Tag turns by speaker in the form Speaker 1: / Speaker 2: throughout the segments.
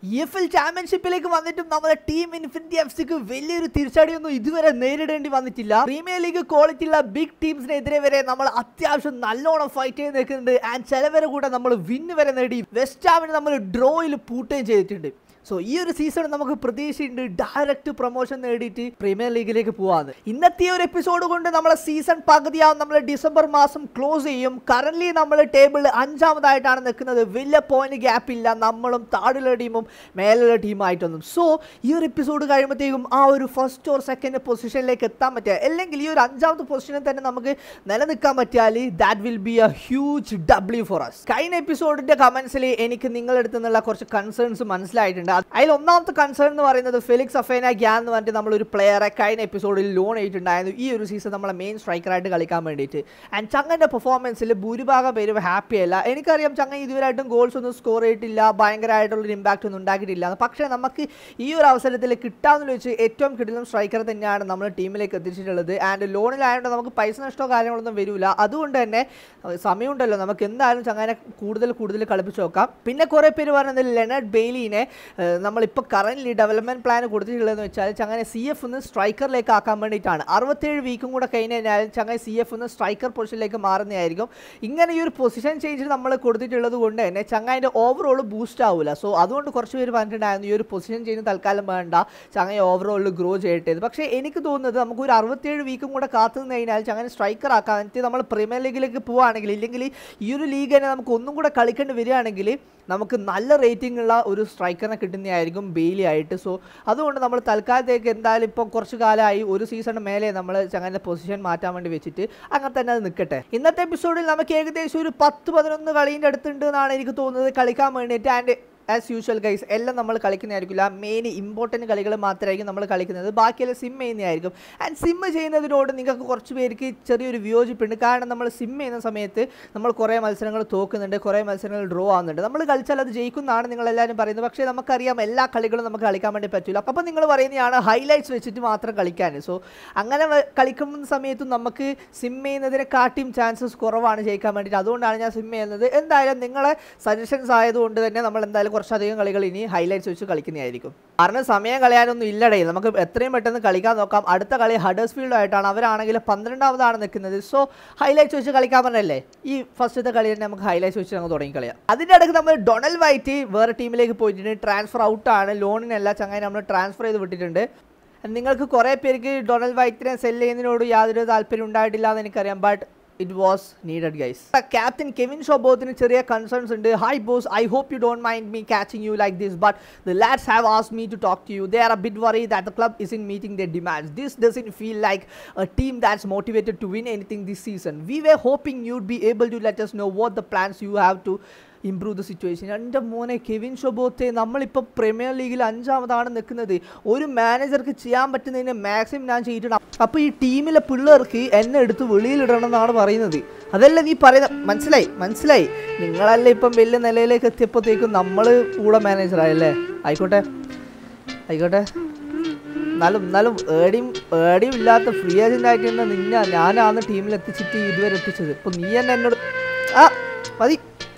Speaker 1: E F L ചാമ്പ്യൻഷിപ്പിലേക്ക് വന്നിട്ടും നമ്മുടെ team infinity F സിക്ക് വലിയൊരു തിരിച്ചടിയൊന്നും ഇതുവരെ നേരിടേണ്ടി വന്നിട്ടില്ല പ്രീമിയർ ലീഗ് ക്വാളിറ്റി ഉള്ള ബിഗ് ടീംസിനെതിരെ വരെ നമ്മൾ അത്യാവശ്യം നല്ലോണം ഫൈറ്റ് ചെയ്ത് നിൽക്കുന്നുണ്ട് ആൻഡ് ചിലവരെ കൂടെ നമ്മൾ വിന്ന് വരെ നേടി വെസ്റ്റ് ഹാമിന് നമ്മൾ ഡ്രോയിൽ പൂട്ടുകയും ചെയ്തിട്ടുണ്ട് സോ ഈ ഒരു സീസൺ നമുക്ക് പ്രതീക്ഷയുണ്ട് ഡയറക്റ്റ് പ്രൊമോഷൻ നേടിയിട്ട് പ്രീമിയർ ലീഗിലേക്ക് പോവാന്ന് ഇന്നത്തെ ഈ ഒരു എപ്പിസോഡ് കൊണ്ട് നമ്മളെ സീസൺ പകുതിയാവും നമ്മൾ ഡിസംബർ മാസം ക്ലോസ് ചെയ്യും കറന്റ് നമ്മൾ ടേബിളിൽ അഞ്ചാമതായിട്ടാണ് നിൽക്കുന്നത് വലിയ പോയിന്റ് ഗ്യാപ്പ് ഇല്ല നമ്മളും താഴെയുള്ള ടീമും മേലുള്ള ടീമായിട്ടൊന്നും സോ ഈ ഒരു എപ്പിസോഡ് കഴിയുമ്പോഴത്തേക്കും ആ ഒരു ഫസ്റ്റ് ഓർ സെക്കൻഡ് പൊസിഷനിലേക്ക് എത്താൻ പറ്റുക അല്ലെങ്കിൽ ഈ ഒരു അഞ്ചാമത്തെ പൊസിഷനിൽ തന്നെ നമുക്ക് നിലനിൽക്കാൻ പറ്റിയാൽ that will be a huge W for us കഴിഞ്ഞ എപ്പിസോഡിന്റെ കമന്റ്സിൽ എനിക്ക് നിങ്ങളുടെ അടുത്ത് നിന്നുള്ള കുറച്ച് കൺസേൺസ് മനസ്സിലായിട്ടുണ്ട് അത് അതിൽ ഒന്നാമത്തെ കൺസേൺ എന്ന് പറയുന്നത് ഫെലിക്സ് അഫേന ഗ്യാൻ എന്ന് പറഞ്ഞിട്ട് നമ്മളൊരു പ്ലെയറെ കഴിഞ്ഞ എപ്പിസോഡിൽ ലോൺ ചെയ്തിട്ടുണ്ടായിരുന്നു ഈ ഒരു സീസൺ നമ്മളെ മെയിൻ സ്ട്രൈക്കറായിട്ട് കളിക്കാൻ വേണ്ടിയിട്ട് ആൻഡ് ചങ്ങൻ്റെ പെർഫോമൻസിൽ ഭൂരിഭാഗം പേരും ഹാപ്പി അല്ല എനിക്കറിയാം ചങ്ങ ഇതുവരെയായിട്ടും ഗോൾസ് ഒന്നും സ്കോർ ചെയ്തിട്ടില്ല ഭയങ്കരമായിട്ടുള്ളൊരു ഇമ്പാക്റ്റ് ഒന്നും ഉണ്ടാക്കിയിട്ടില്ല പക്ഷേ നമുക്ക് ഈ ഒരു അവസരത്തിൽ കിട്ടാമെന്ന് വെച്ച് ഏറ്റവും കിടിലം സ്ട്രൈക്കർ തന്നെയാണ് നമ്മൾ ടീമിലേക്ക് എത്തിച്ചിട്ടുള്ളത് ആൻഡ് ലോണിലായതുകൊണ്ട് നമുക്ക് പൈസ നഷ്ടമോ കാര്യങ്ങളൊന്നും വരില്ല അതുകൊണ്ട് തന്നെ അഹ് സമയമുണ്ടല്ലോ നമുക്ക് എന്തായാലും ചങ്ങനെ കൂടുതൽ കൂടുതൽ കളിപ്പിച്ച് നോക്കാം പിന്നെ കുറേ പേര് പറയുന്നത് ലെനഡ് ബെയിലിനെ ഏഹ്, നമ്മളിപ്പോൾ കറൻ്റ് ഡെവലപ്മെൻറ്റ് പ്ലാൻ കൊടുത്തിട്ടുള്ളതെന്ന് വെച്ചാൽ ചങ്ങനെ സി എഫ് നിന്ന് സ്ട്രൈക്കറിലേക്ക് ആക്കാൻ വേണ്ടിയിട്ടാണ് അറുപത്തേഴ് വീക്കും കൂടെ കഴിഞ്ഞ് കഴിഞ്ഞാൽ ചങ്ങനെ സി എഫ് നിന്ന് സ്ട്രൈക്കർ പൊസിഷനിലേക്ക് മാറുന്നതായിരിക്കും ഇങ്ങനെ ഈ ഒരു പൊസിഷൻ ചേഞ്ച് നമ്മൾ കൊടുത്തിട്ടുള്ളത് കൊണ്ട് തന്നെ ചങ്ങായിൻ്റെ ഓവറോൾ ബൂസ്റ്റ് ആവില്ല സോ അതുകൊണ്ട് കുറച്ച് പേര് പറഞ്ഞിട്ടുണ്ടായിരുന്നു ഈ ഒരു പൊസിഷൻ ചേഞ്ച് തൽക്കാലം വേണ്ട ചങ്ങ ഓവറോളിൽ ഗ്രോ ചെയ്യട്ടെ എന്ന്. പക്ഷേ എനിക്ക് തോന്നുന്നത് നമുക്ക് ഒരു അറുപത്തേഴ് വീക്കും കൂടെ കാത്തു നിന്ന് കഴിഞ്ഞാൽ ചങ്ങനെ സ്ട്രൈക്കർ ആക്കാൻ എന്നിട്ട് നമ്മൾ പ്രീമിയർ ലീഗിലേക്ക് പോവുകയാണെങ്കിൽ ഇല്ലെങ്കിൽ ഈ ഒരു ലീഗ് തന്നെ നമുക്ക് ഒന്നും കൂടെ കളിക്കേണ്ടി വരികയാണെങ്കിൽ നമുക്ക് നല്ല റേറ്റിംഗ് ഉള്ള ഒരു സ്ട്രൈക്കറിനെ കിട്ടുന്നതായിരിക്കും ബെയിലി ആയിട്ട് സോ അതുകൊണ്ട് നമ്മൾ തൽക്കാലത്തേക്ക് എന്തായാലും ഇപ്പോൾ കുറച്ച് കാലമായി ഒരു സീസണിന് മേലെ നമ്മൾ ചങ്ങനെ പൊസിഷൻ മാറ്റാൻ വേണ്ടി വെച്ചിട്ട് അങ്ങനെ തന്നെ അത് നിൽക്കട്ടെ ഇന്നത്തെ എപ്പിസോഡിൽ നമുക്ക് ഏകദേശം ഒരു പത്ത് പതിനൊന്ന് കളീൻ്റെ അടുത്തുണ്ട് എന്നാണ് എനിക്ക് തോന്നുന്നത് കളിക്കാൻ വേണ്ടിയിട്ട് ആൻഡ് ആസ് യൂഷ്വൽ ഗൈസ് എല്ലാം നമ്മൾ കളിക്കുന്നതായിരിക്കില്ല മെയിൻ ഇമ്പോർട്ടൻറ്റ് കളികൾ മാത്രമായിരിക്കും നമ്മൾ കളിക്കുന്നത് ബാക്കിയെല്ലാം സിം ചെയ്യുന്നതായിരിക്കും ആൻഡ് സിം ചെയ്യുന്നതിനോട് നിങ്ങൾക്ക് കുറച്ച് പേർക്ക് ചെറിയൊരു വിയോജിപ്പുണ്ട് കാരണം നമ്മൾ സിം ചെയ്യുന്ന സമയത്ത് നമ്മൾ കുറേ മത്സരങ്ങൾ തോക്കുന്നുണ്ട് കുറേ മത്സരങ്ങൾ ഡ്രോ ആവുന്നുണ്ട് നമ്മൾ കളിച്ചാൽ അത് ജയിക്കുന്നതാണ് നിങ്ങളെല്ലാവരും പറയുന്നത് പക്ഷേ നമുക്കറിയാം എല്ലാ കളികളും നമുക്ക് കളിക്കാൻ വേണ്ടി പറ്റില്ല അപ്പോൾ നിങ്ങൾ പറയുന്നതാണ് ഹൈലൈറ്റ്സ് വെച്ചിട്ട് മാത്രം കളിക്കാൻ സോ അങ്ങനെ വ- കളിക്കുന്ന സമയത്തും നമുക്ക് സിം ചെയ്യുന്നതിനെ കാട്ടിയും ചാൻസസ് കുറവാണ് ജയിക്കാൻ വേണ്ടിയിട്ട് അതുകൊണ്ടാണ് ഞാൻ സിം ചെയ്യുന്നത് എന്തായാലും നിങ്ങളെ സജഷൻസ് ആയതുകൊണ്ട് തന്നെ നമ്മൾ എന്തായാലും കുറച്ചധികം കളികൾ ഇനി ഹൈലൈറ്റ്സ് വെച്ച് കളിക്കുന്നതായിരിക്കും കാരണം സമയം കളയാനൊന്നും ഇല്ലടേ നമുക്ക് എത്രയും പെട്ടെന്ന് കളിക്കാൻ നോക്കാം അടുത്ത കളി ഹഡേഴ്സ്ഫീൽഡ് ആയിട്ടാണ് അവരാണെങ്കിൽ പന്ത്രണ്ടാമതാണ് നിൽക്കുന്നത് സോ ഹൈലൈറ്റ്സ് വെച്ച് കളിക്കാൻ പറഞ്ഞല്ലേ ഈ ഫസ്റ്റത്തെ കളി തന്നെ നമുക്ക് ഹൈലൈറ്റ്സ് വെച്ച് നമുക്ക് തുടങ്ങി കളയാം അതിൻ്റെ ഇടയ്ക്ക് നമ്മൾ ഡൊണൽ വൈറ്റ് വേറെ ടീമിലേക്ക് പോയിട്ടുണ്ട് ട്രാൻസ്ഫർ ഔട്ടാണ് ലോണിനല്ല ചങ്ങായി നമ്മൾ ട്രാൻസ്ഫർ ചെയ്ത് വിട്ടിട്ടുണ്ട് നിങ്ങൾക്ക് കുറേ പേർക്ക് ഡൊണൽ വൈറ്റിനെ സെല് ചെയ്യുന്നതിനോട് യാതൊരു താല്പര്യം ഉണ്ടായിട്ടില്ല എന്ന് എനിക്കറിയാം but it was needed guys captain Kevin ഷോബോത്തിന് ചെറിയ കൺസേൺസ് ഉണ്ട് hi boss I hope you don't mind me catching you like this but the lads have ആസ് me to talk to you they are a bit worried that the club is in meeting the demands this does in feel like a team that's motivated to win anything this season we were hoping you'd be able to let us know what the plans you have to improve the situation എൻ്റെ മോനെ Kevin ഷൊബോത്തെ നമ്മളിപ്പോൾ premier ലീഗിൽ അഞ്ചാമതാണ് നിൽക്കുന്നത് ഒരു മാനേജർക്ക് ചെയ്യാൻ പറ്റുന്നതിന് maximum ഞാൻ ചെയ്തിട്ടുണ്ട് അപ്പോൾ ഈ ടീമിലെ പിള്ളേർക്ക് എന്നെ എടുത്ത് വെളിയിലിടണം എന്നാണ് പറയുന്നത് അതല്ല നീ പറയുന്ന മനസ്സിലായി മനസ്സിലായി നിങ്ങളല്ല ഇപ്പം വലിയ നിലയിലേക്ക് എത്തിയപ്പോഴത്തേക്കും നമ്മൾ കൂടെ മാനേജറായല്ലേ ആയിക്കോട്ടെ ആയിക്കോട്ടെ എന്നാലും എന്നാലും ഏടിയും ഏടിയും ഇല്ലാത്ത ഫ്രീ ഏജൻ്റ് ആയിട്ട് തന്നെ നിന്നെ ഞാനാണ് ടീമിൽ എത്തിച്ചിട്ട് ഇതുവരെ എത്തിച്ചത് ഇപ്പം നീ തന്നെ എന്നോട് ആ മതി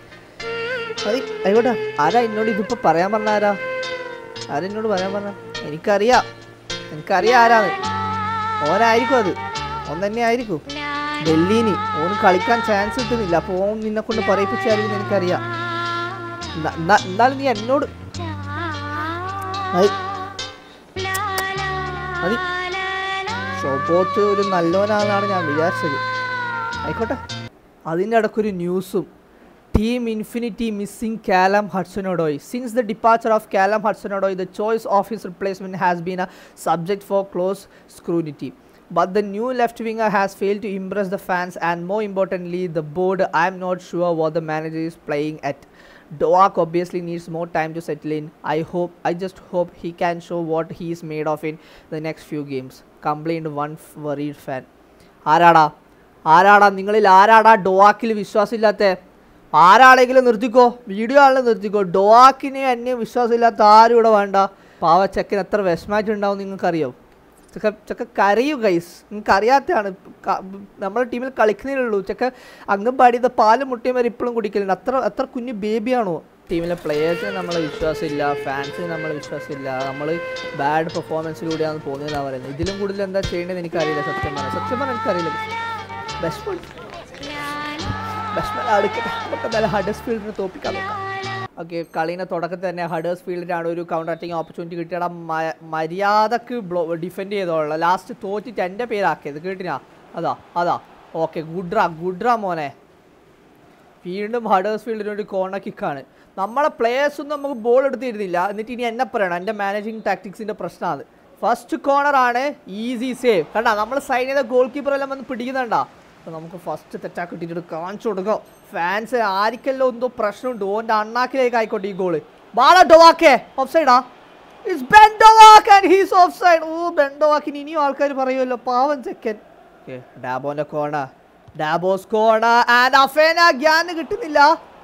Speaker 1: മതി ആയിക്കോട്ടെ ആരാ എന്നോട് ഇതിപ്പോൾ പറയാൻ പറഞ്ഞ ആരാ ആരാ എന്നോട് പറയാൻ പറഞ്ഞ എനിക്കറിയാം എനിക്കറിയാം ആരാണ് ഓനായിരിക്കും അത് ഓൻ തന്നെ ആയിരിക്കും ഡൽഹിനി ഓന് കളിക്കാൻ ചാൻസ് കിട്ടുന്നില്ല അപ്പോൾ ഓൻ നിന്നെ കൊണ്ട് പറയിപ്പിച്ചായിരിക്കും എനിക്കറിയാം എന്നാ- എന്നാ- എന്നാലും നീ എന്നോട് മതി മതി ഷോപ്പോത്ത് ഒരു നല്ലവനാണെന്നാണ് ഞാൻ വിചാരിച്ചത് ആയിക്കോട്ടെ അതിൻ്റെ ഇടയ്ക്കൊരു ന്യൂസും team infinity missing Callum Hudson Odoi since the departure of Callum Hudson Odoi the choice of his replacement has been a subject for close scrutiny But the new left winger has failed to impress the fans, and more importantly, the board. I'm not sure what the manager is playing at. Doak obviously needs more time to settle in. I hope, I just hope he can show what he is made of in the next few games. Complained one f- worried fan. ആരാടാ ആരാടാ നിങ്ങളിൽ ആരാടാ ഡോവാക്കിൽ വിശ്വാസമില്ലാത്ത ആരാണെങ്കിലും നിർത്തിക്കോ video ആണെങ്കിലും നിർത്തിക്കോ ഡോവാക്കിനെ എന്നെ വിശ്വാസമില്ലാത്ത ആരും ഇവിടെ വേണ്ട പാവ ചെക്കൻ എത്ര വിഷമായിട്ടുണ്ടാവും നിങ്ങൾക്കറിയോ ചെക്ക ചെക്ക കരയൂ ഗൈസ് നിങ്ങൾക്ക് അറിയാത്തതാണ് നമ്മുടെ ടീമിൽ കളിക്കുന്നേ ഉള്ളൂ ചെക്ക അംഗൻവാടി ഇത് പാലും മുട്ടിയും വരെ ഇപ്പോഴും കുടിക്കലുണ്ട് അത്ര അത്ര കുഞ്ഞു ബേബിയാണോ ടീമിലെ പ്ലെയേഴ്സിന് നമ്മളെ വിശ്വാസമില്ല ഫാൻസിന് നമ്മളെ വിശ്വാസമില്ല നമ്മൾ ബാഡ് പെർഫോമൻസിലൂടെയാണ് പോകുന്നതെന്നാണ് പറയുന്നത് ഇതിലും കൂടുതൽ എന്താ ചെയ്യേണ്ടത് എനിക്കറിയില്ല സത്യം പറഞ്ഞാൽ സത്യം പറഞ്ഞാൽ എനിക്കറിയില്ല ബെസ്റ്റ് ബെസ്റ്റ് അടുക്കട്ടെ നമുക്ക് എന്തായാലും ഹഡേഴ്സ് ഫീൽഡിനെ തോപ്പിക്കാൻ നോക്കാം ഓക്കെ കളീൻ്റെ തുടക്കത്തിൽ തന്നെ ഹഡേഴ്സ് ഫീൽഡിനാണ് ഒരു കൗണ്ടർ അറ്റാക്കിങ് ഓപ്പർച്യൂണിറ്റി കിട്ടിയത് മ- മര്യാദക്ക് ബ്ലോ ഡിഫെൻഡ് ചെയ്തോളാം ലാസ്റ്റ് തോറ്റിട്ട് എൻ്റെ പേരാക്കിയത് കേട്ടിനാ അതാ അതാ ഓക്കെ ഗുഡ്ര ഗുഡ്ര മോനെ വീണ്ടും ഹഡേഴ്സ് ഫീൽഡിന് ഒരു കോർണർ കിക്കാണ് നമ്മളെ പ്ലേയേഴ്സ് ഒന്നും നമുക്ക് ബോൾ എടുത്തിരുന്നില്ല എന്നിട്ട് ഇനി എന്നെ പറയണം എൻ്റെ മാനേജിങ് ടാക്ടിക്സിൻ്റെ പ്രശ്നമാണ് ഫസ്റ്റ് കോർണർ ആണ് ഈസി സേവ് കണ്ടാ നമ്മൾ സൈൻ ചെയ്ത ഗോൾ കീപ്പർ എല്ലാം വന്ന് പിടിക്കുന്നുണ്ടാ അപ്പോൾ നമുക്ക് ഫസ്റ്റ് തെറ്റാക്കി കിട്ടിയിട്ട് കാണിച്ചു കൊടുക്കാം ഫാൻസ് ആർക്കെല്ലാം എന്തോ പ്രശ്നമുണ്ട് ഓൻ്റെ അണ്ണാക്കിലേക്ക് ആയിക്കോട്ടെ ഈ ഗോള് ബാള ഡോവാക്കേ ഓഫ് സൈഡാ it's Ben Doak and he's offside oh ബെൻഡോവാക്കിന് ഇനിയും ആൾക്കാർ പറയുമല്ലോ പാവൻ സെക്കൻഡ് ഓക്കെ ഡാബോന്റെ കോണ Dabo's corner and Afena Gyan കിട്ടുന്നില്ല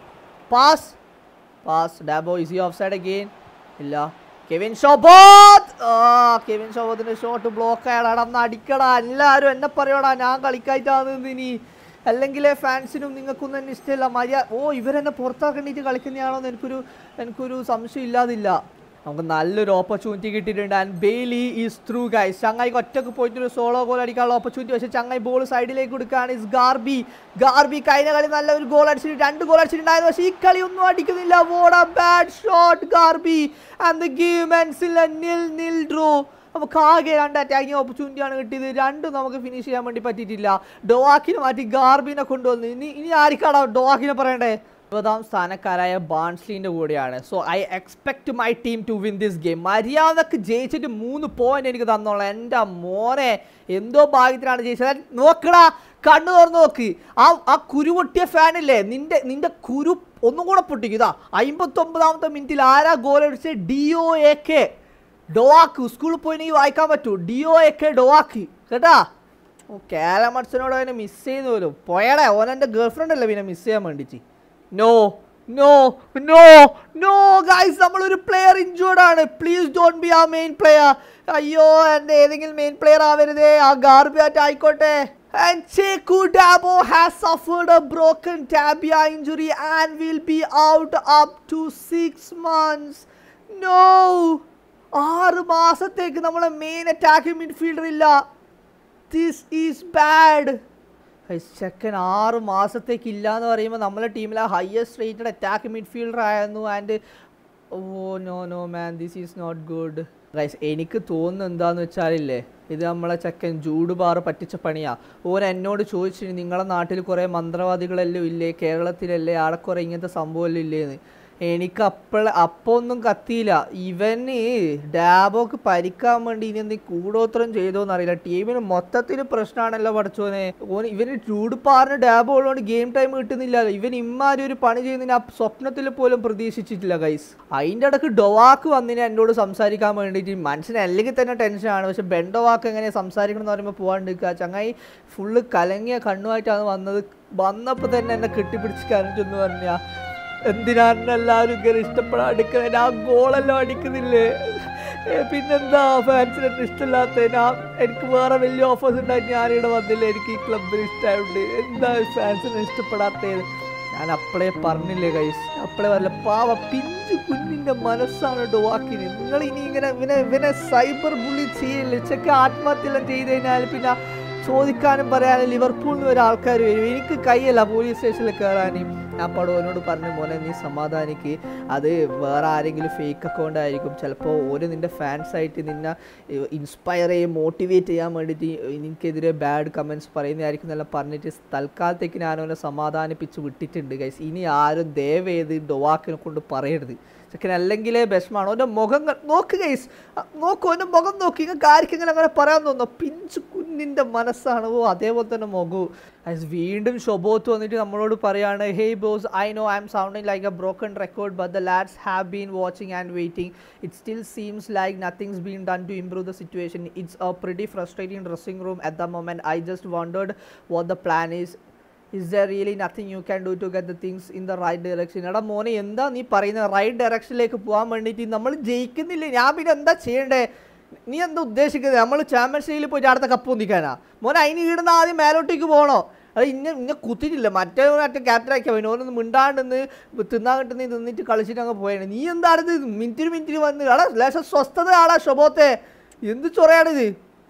Speaker 1: pass pass Dabo is offside again ഇല്ല കെവിൻ ഷോബോത്ത് ആ കെവിൻ ഷോബോത്തിന്റെ ഷോട്ട് ബ്ലോക്ക് ആയടാ അന്ന് അടിക്കടാ എല്ലാവരും എന്നെ പറയടാ ഞാൻ കളിക്കായിട്ടാണ് ഇനി അല്ലെങ്കിൽ ഫാൻസിനും നിങ്ങൾക്കൊന്നും തന്നെ ഇഷ്ടമില്ല മര്യാദ ഓ ഇവരെന്നെ പുറത്താക്കേണ്ടിട്ട് കളിക്കുന്നതാണോ എന്ന് എനിക്കൊരു എനിക്കൊരു സംശയം ഇല്ലാതില്ല നമുക്ക് നല്ലൊരു ഓപ്പർച്യൂണിറ്റി കിട്ടിയിട്ടുണ്ട് and Bailey is through guys ചങ്ങായിക്ക് ഒറ്റക്ക് പോയിട്ട് ഒരു സോളോ ഗോൾ അടിക്കാനുള്ള ഓപ്പർച്യൂണിറ്റി പക്ഷേ ചങ്ങായി ബോൾ സൈഡിലേക്ക് കൊടുക്കുകയാണ് ഇസ് ഗാർബി ഗാർബി കഴിഞ്ഞ കളി നല്ല ഒരു ഗോൾ അടിച്ചിട്ട് രണ്ട് ഗോൾ അടിച്ചിട്ടുണ്ടായിരുന്നു പക്ഷേ ഈ കളി ഒന്നും അടിക്കുന്നില്ല വോട്ട് എ ബാഡ് ഷോട്ട് ഗാർബി and the game ends nil nil draw നമുക്ക് ആകെ രണ്ട് അറ്റാക്കിംഗ് ഓപ്പർച്യൂണിറ്റി ആണ് കിട്ടിയത് രണ്ടും നമുക്ക് ഫിനിഷ് ചെയ്യാൻ വേണ്ടി പറ്റിയിട്ടില്ല ഡോവാക്കിനെ മാറ്റി ഗാർബിനെ കൊണ്ടുവന്നു ഇനി ഇനി ആർക്കാണോ ഡോവാക്കിനെ പറയണ്ടേ ഇരുപതാം സ്ഥാനക്കാരായ ബാൺസ്ലീൻ്റെ കൂടെയാണ് so I expect my team to win this game മര്യാദക്ക് ജയിച്ചിട്ട് മൂന്ന് പോയിന്റ് എനിക്ക് തന്നോളാം എൻ്റെ മോനെ എന്തോ ഭാഗ്യത്തിലാണ് ജയിച്ചത് നോക്കടാ കണ്ണു തുറന്ന് നോക്ക് ആ ആ കുരു പൊട്ടിയ ഫാനില്ലേ നിന്റെ നിന്റെ കുരു ഒന്നും കൂടെ പൊട്ടിക്കും ഇതാ അമ്പത്തൊമ്പതാമത്തെ മിനിറ്റിൽ ആരാ ഗോൾ അടിച്ച് D O A K Doak സ്കൂളിൽ പോയി നീ വായിക്കാൻ പറ്റൂ D O A K Doak കേട്ടാ ഓ കേരളമത്സനോട് അവനെ മിസ് ചെയ്യുന്ന പോലും പോയടേ ഓൻ എൻ്റെ ഗേൾഫ്രണ്ട് അല്ലേ പിന്നെ മിസ് ചെയ്യാൻ വേണ്ടിച്ച് no no no no guys നമ്മളൊരു പ്ലെയർ ഇഞ്ചേർഡ് ആണ് please don't be a main player അയ്യോ എൻ്റെ ഏതെങ്കിലും മെയിൻ പ്ലെയർ ആവരുതേ ആ ഗാർബിയാറ്റ് ആയിക്കോട്ടെ And Cheku Dabo has suffered a broken tabia injury and will be out up to six months. No! ആറ് മാസത്തേക്ക് നമ്മളെ മെയിൻ അറ്റാക്ക് മിഡ്ഫീൽഡർ ഇല്ല ദിസ് ഈസ് ബാഡ് ചെക്കൻ ആറ് മാസത്തേക്ക് ഇല്ല എന്ന് പറയുമ്പോൾ നമ്മളെ ടീമിലെ ഹയസ്റ്റ് റേറ്റഡ് അറ്റാക്ക് മിഡ്ഫീൽഡർ ആയിരുന്നു and oh no no man this is not good guys എനിക്ക് തോന്നുന്നത് എന്താന്ന് വെച്ചാലില്ലേ ഇത് നമ്മളെ ചെക്കൻ ജൂഡ് ബാർ പറ്റിച്ച പണിയാ ഓൻ എന്നോട് ചോദിച്ചു നിങ്ങളെ നാട്ടിൽ കുറേ മന്ത്രവാദികളെല്ലാം ഇല്ലേ കേരളത്തിലല്ലേ ആടെ കുറേ ഇങ്ങനത്തെ സംഭവമെല്ലാം ഇല്ലേന്ന് എനിക്ക് അപ്പോൾ അപ്പോൾ ഒന്നും കത്തിയില്ല ഇവന് ഡാബോക്ക് പരിക്കാൻ വേണ്ടി ഇനി എന്തെങ്കിലും കൂടോത്രം ചെയ്തോന്ന് അറിയില്ല ടീമിന് മൊത്തത്തിൽ പ്രശ്നമാണല്ലോ പഠിച്ചോനെ ഓന് ഇവന് ചൂടുപാറിന് ഡാബോ ഉള്ളതുകൊണ്ട് ഗെയിം ടൈം കിട്ടുന്നില്ല ഇവൻ ഇമ്മാരി ഒരു പണി ചെയ്യുന്നതിന് ആ സ്വപ്നത്തിൽ പോലും പ്രതീക്ഷിച്ചിട്ടില്ല ഗൈസ് അതിൻ്റെ ഇടക്ക് ഡൊവാക്ക് വന്നിന് എന്നോട് സംസാരിക്കാൻ വേണ്ടിയിട്ട് മനസ്സിന് അല്ലെങ്കിൽ തന്നെ ടെൻഷനാണ് പക്ഷെ ബെൻഡോവാക്ക് എങ്ങനെ സംസാരിക്കണം എന്ന് പറയുമ്പോൾ പോകാണ്ടിരിക്കുക ചങ്ങായി ഫുള്ള് കലങ്ങിയ കണ്ണുമായിട്ടാണ് വന്നത് വന്നപ്പോൾ തന്നെ എന്നെ കെട്ടിപ്പിടിച്ച് കരഞ്ഞെന്ന് പറഞ്ഞാൽ എന്തിനാണ് എല്ലാവരും ഇങ്ങനെ ഇഷ്ടപ്പെടാൻ അടിക്കുന്നത് ആ ഗോളെല്ലാം അടിക്കുന്നില്ലേ ഏ, പിന്നെന്താ ഫാൻസിന് എന്നെ ഇഷ്ടമില്ലാത്ത ഞാൻ എനിക്ക് വേറെ വലിയ ഓഫേഴ്സ് ഉണ്ടായിട്ട് ഞാനിവിടെ വന്നില്ല എനിക്ക് ഈ ക്ലബിൽ ഇഷ്ടമായുണ്ട് എന്താ ഫാൻസിനെ ഇഷ്ടപ്പെടാത്തത് ഞാൻ അപ്പളേ പറഞ്ഞില്ലേ കൈസ് അപ്പളേ പറഞ്ഞില്ല പാവ പിഞ്ചു കുഞ്ഞിന്റെ മനസ്സാണ് ഡോവാക്കിന് നിങ്ങൾ ഇനി ഇങ്ങനെ ഇവനെ ഇവനെ സൈബർ ബുള്ളി ചെയ്യില്ല ചെക്ക് ആത്മഹത്യ ചെയ്ത് കഴിഞ്ഞാൽ പിന്നെ ചോദിക്കാനും പറയാനും ലിവർപൂളിൽ നിന്ന് ഒരു ആൾക്കാർ വരും എനിക്ക് കൈയല്ല പോലീസ് സ്റ്റേഷനിൽ കയറാനും ഞാൻ പടവനോട് പറഞ്ഞു മോനെ നീ സമാധാനിക്ക് അത് വേറെ ആരെങ്കിലും ഫേക്ക് അക്കൗണ്ട് ആയിരിക്കും ചിലപ്പോൾ ഓര് നിൻ്റെ ഫാൻസ് ആയിട്ട് നിന്നെ ഇൻസ്പയർ ചെയ്യും മോട്ടിവേറ്റ് ചെയ്യാൻ വേണ്ടിയിട്ട് എനിക്കെതിരെ ബാഡ് കമൻസ് പറയുന്നതായിരിക്കും എന്നെല്ലാം പറഞ്ഞിട്ട് തൽക്കാലത്തേക്ക് ഞാൻ അവനെ സമാധാനിപ്പിച്ച് വിട്ടിട്ടുണ്ട് ഗൈസ് ഇനി ആരും ദയവേത് ഡൊവാക്കിനെ കൊണ്ട് പറയരുത് ചെക്കൻ അല്ലെങ്കിലേ ബെസ്മാണ് ഓൻ്റെ മുഖം ക- നോക്ക് ഗൈസ് നോക്കൂ ഓൻ്റെ മുഖം നോക്കി നിങ്ങൾക്ക് ആർക്കെങ്കിലും അങ്ങനെ പറയാൻ തോന്നുന്നു പിഞ്ചു കുഞ്ഞിൻ്റെ മനസ്സാണ് ഓ അതേപോലെ തന്നെ മുഖവും ഗൈസ് വീണ്ടും ഷൊബോത്ത് വന്നിട്ട് നമ്മളോട് പറയാണ് hey boss I know I'm sounding like a broken record but the lads have been watching and waiting it still seems like nothing's been done to improve the situation it's a pretty frustrating dressing room at the moment I just wondered what the plan is is there really nothing you can do to get the things in the right direction എടാ മോനെ എന്താ നീ പറയുന്നത് right ഡയറക്ഷനിലേക്ക് പോകാൻ വേണ്ടിയിട്ട് നമ്മൾ ജയിക്കുന്നില്ലേ ഞാൻ പിന്നെ എന്താ ചെയ്യണ്ടേ നീ എന്താ ഉദ്ദേശിക്കുന്നത് നമ്മൾ ചാമ്പ്യൻസ് ലീഗിൽ പോയിട്ട് അടുത്ത കപ്പ് ഒന്നിക്കാനാ മോനെ അതിന് ഈടുന്ന ആദ്യം മേലോട്ടേക്ക് പോകണോ അത് ഇന്നെ ഇന്നെ കുത്തിയിട്ടില്ല മറ്റേ മറ്റേ ക്യാപ്റ്റൻ ആക്കിയാൽ മതി ഓനൊന്ന് മിണ്ടാണ്ടെന്ന് തിന്നാൻ കിട്ടുന്ന നിന്നിട്ട് കളിച്ചിട്ട് അങ്ങ് പോയാണ് നീ എന്താണിത് മിനിറ്റിന് മിനിറ്റിന് വന്ന് ആടാ ലേശം സ്വസ്ഥത ആടാ ശോഭത്തെ എന്ത് ചൊറയാണിത്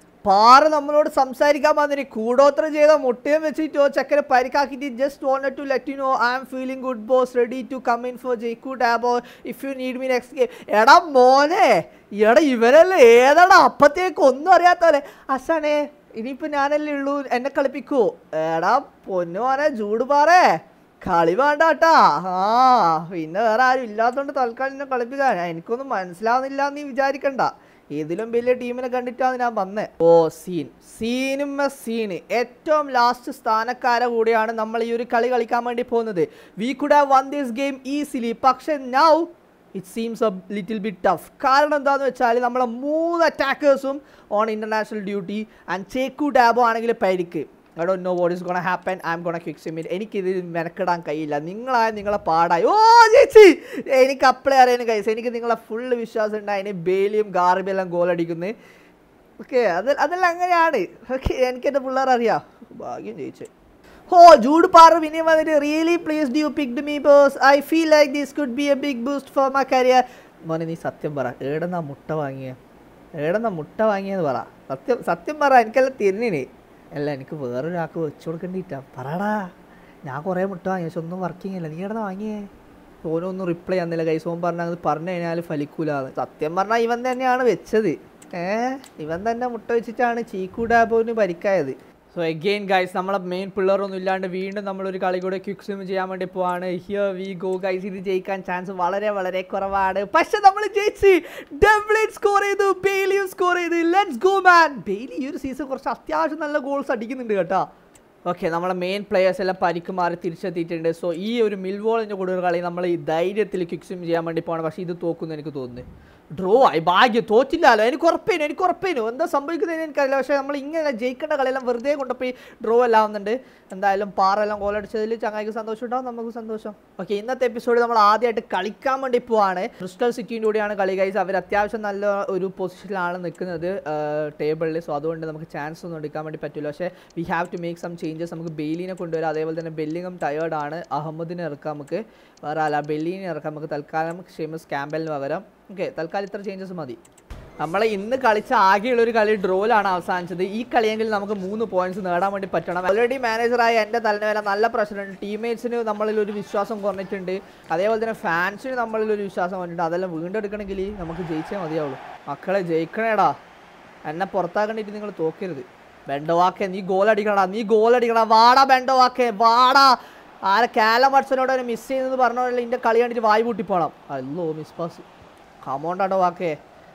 Speaker 1: പാറ നമ്മളോട് സംസാരിക്കാൻ വന്നിന് കൂടോത്രം ചെയ്ത മുട്ടയും വെച്ചിട്ടോ ചെക്കനെ പരിക്കാക്കിയിട്ട് just wanted to let you know I am feeling good boss ready to come in for Cheikh Dabo if you need me next game എടാ മോനെ എടാ ഇവരല്ലേ ഏതാടാ അപ്പത്തേക്ക് ഒന്നും അറിയാത്തവരെ അസാനെ ഇനിയിപ്പോൾ ഞാനല്ലേ ഉള്ളൂ എന്നെ കളിപ്പിക്കുവോ എടാ പൊന്നു മോനെ ചൂട് പാറേ കളി വേണ്ട കേട്ടാ ആ പിന്നെ വേറെ ആരും ഇല്ലാത്തതുകൊണ്ട് തൽക്കാലം എന്നെ കളിപ്പിക്കാൻ എനിക്കൊന്നും മനസ്സിലാവുന്നില്ല എന്ന് നീ വിചാരിക്കണ്ട ഏതിലും വലിയ ടീമിനെ കണ്ടിട്ടാണ് ഞാൻ വന്നത് ഓ സീൻ സീനും സീന് ഏറ്റവും ലാസ്റ്റ് സ്ഥാനക്കാരെ കൂടിയാണ് നമ്മൾ ഈ ഒരു കളി കളിക്കാൻ വേണ്ടി പോകുന്നത് we could have won this game easily പക്ഷെ now it seems a little bit tough കാരണം എന്താണെന്ന് വെച്ചാൽ നമ്മളെ മൂന്ന് അറ്റാക്കേഴ്സും on international duty and Cheikh Dabo ആണെങ്കിൽ പരിക്ക് I don't know what is gonna happen I'm gonna quit ക്വിക്സ് ഇമിറ്റ് എനിക്കിത് മെനക്കെടാൻ കഴിയില്ല നിങ്ങളായ നിങ്ങളെ പാടായി ഓ ചേച്ചി എനിക്ക് അപ്പളേ അറിയാൻ കൈസ് എനിക്ക് നിങ്ങളെ ഫുള്ള് വിശ്വാസം ഉണ്ടായിന് ബേലിയും ഗാർബിയും എല്ലാം ഗോൾ അടിക്കുന്നത് ഓക്കെ അത് അതെല്ലാം അങ്ങനെയാണ് ഓക്കെ എനിക്ക് എൻ്റെ പിള്ളേർ അറിയാം ഭാഗ്യം ജയിച്ചു ഓ ജൂഡ് പാറ പിന്നെ വന്നിട്ട് really please do picked me boss I feel like this could be a big boost for my career മോനെ നീ സത്യം പറ ഏടെന്നാ മുട്ട വാങ്ങിയ ഏടെന്നാ മുട്ട വാങ്ങിയെന്ന് പറ സത്യം സത്യം പറ എനിക്കെല്ലാം തിരിഞ്ഞിന് അല്ല എനിക്ക് വേറൊരാൾക്ക് വെച്ചു കൊടുക്കേണ്ടിട്ടാ പറടാ ഞാൻ കുറേ മുട്ട വാങ്ങി പക്ഷെ ഒന്നും വർക്കിംഗ് അല്ല നീ എവിടെ വാങ്ങിയേ ഓനൊന്നും റിപ്ലൈ തന്നില്ല കൈസ് ഓൻ പറഞ്ഞ അത് പറഞ്ഞു കഴിഞ്ഞാൽ ഫലിക്കൂലാന്ന് സത്യം പറഞ്ഞാൽ ഇവൻ തന്നെയാണ് വെച്ചത് ഏ ഇവൻ തന്നെ മുട്ട വെച്ചിട്ടാണ് ചീക്കു ഡാബോന് പരിക്കായത് സോ എഗെയിൻ ഗൈസ് നമ്മളെ മെയിൻ പിള്ളേറൊന്നും ഇല്ലാണ്ട് വീണ്ടും നമ്മളൊരു കളി കൂടെ ക്വിക്ക് സ്വിം ചെയ്യാൻ വേണ്ടി പോവാണ് ഹിയർ വി ഗോ ഗൈസ് ഇത് ജയിക്കാൻ ചാൻസ് വളരെ വളരെ കുറവാണ് പക്ഷെ നമ്മൾ ജയിച്ച് ഡെബ്ലിൻ സ്കോർ ചെയ്തു ബെയിലിയും സ്കോർ ചെയ്തു ലെറ്റ്സ് ഗോ മാൻ ബെയിലി ഈ ഒരു സീസൺ കുറച്ച് അത്യാവശ്യം നല്ല ഗോൾസ് അടിക്കുന്നുണ്ട് കേട്ടോ ഓക്കെ നമ്മളെ മെയിൻ പ്ലെയേഴ്സ് എല്ലാം പരിക്ക് മാറി തിരിച്ചെത്തിയിട്ടുണ്ട് സോ ഈ ഒരു മിൽവോളിൻ്റെ കൂടെ ഒരു കളി നമ്മൾ ഈ ധൈര്യത്തിൽ ക്വിക്ക് സ്വിം ചെയ്യാൻ വേണ്ടി പോകണം പക്ഷേ ഇത് തോക്കുന്നു എനിക്ക് തോന്നുന്നു ഡ്രോ ആയി ഭാഗ്യം തോറ്റില്ലല്ലോ എനിക്ക് ഉറപ്പേനു എനിക്ക് ഉറപ്പേനു എന്താ സംഭവിക്കുന്നതെന്ന് എനിക്കറിയില്ല പക്ഷേ നമ്മൾ ഇങ്ങനെ ജയിക്കേണ്ട കളിയെല്ലാം വെറുതെ കൊണ്ടുപോയി ഡ്രോ എല്ലാം ആവുന്നുണ്ട് എന്തായാലും പാറെല്ലാം ഗോളടിച്ചതിൽ ചങ്ങായിക്ക് സന്തോഷം ഉണ്ടാവും നമുക്ക് സന്തോഷം ഓക്കെ ഇന്നത്തെ എപ്പിസോഡ് നമ്മൾ ആദ്യമായിട്ട് കളിക്കാൻ വേണ്ടി പോവാണ് ക്രിസ്റ്റൽ സിറ്റിൻ്റെ കൂടെയാണ് കളി ഗൈസ് അവർ അത്യാവശ്യം നല്ല ഒരു പൊസിഷനിലാണ് നിൽക്കുന്നത് ടേബിളിൽ സോ അതുകൊണ്ട് നമുക്ക് ചാൻസ് ഒന്നും എടുക്കാൻ വേണ്ടി പറ്റില്ല പക്ഷേ we have to make some changes നമുക്ക് ബെയിലിനെ കൊണ്ടുവരാം അതേപോലെ തന്നെ ബെല്ലിങ്ങും ടയേർഡാണ് അഹമ്മദിനെ ഇറക്കാം നമുക്ക് വേറെ അല്ല ബെല്ലിനെ ഇറക്കാം നമുക്ക് തൽക്കാലം ഷെയ്മസ് ക്യാമ്പലിന് പകരം ഓക്കെ തൽക്കാലം ഇത്ര ചേഞ്ചസ് മതി നമ്മൾ ഇന്ന് കളിച്ച ആകെയുള്ള ഒരു കളി ഡ്രോയിലാണ് അവസാനിച്ചത് ഈ കളിയെങ്കിൽ നമുക്ക് മൂന്ന് പോയിന്റ്സ് നേടാൻ വേണ്ടി പറ്റണം ഓൾറെഡി മാനേജറായ എൻ്റെ തലവേല നല്ല പ്രശ്നമുണ്ട് ടീംമേറ്റ്സിന് നമ്മളിൽ ഒരു വിശ്വാസം കുറഞ്ഞിട്ടുണ്ട് അതേപോലെ തന്നെ ഫാൻസിന് നമ്മളിൽ ഒരു വിശ്വാസം വന്നിട്ടുണ്ട് അതെല്ലാം വീണ്ടെടുക്കണമെങ്കിൽ നമുക്ക് ജയിച്ചേ മതിയാവുള്ളൂ മക്കളെ ജയിക്കണേടാ എന്നെ പുറത്താക്കണ്ടിട്ട് നിങ്ങൾ തോക്കരുത് ബെൻഡോവാക്കെ നീ ഗോൾ അടിക്കണടാ നീ ഗോൾ അടിക്കണ വാടാ ബെൻഡോവാക്കെ വാടാ ആരെ കാലം വാട്സനോട് അവനെ മിസ് ചെയ്യുന്നത് പറഞ്ഞോളൂ ഇതിൻ്റെ കളി കണ്ടിട്ട് വായി പൂട്ടിപ്പോണം അല്ലോ മിസ് പാസ് കമോണ്ടാടോ വാക്കേ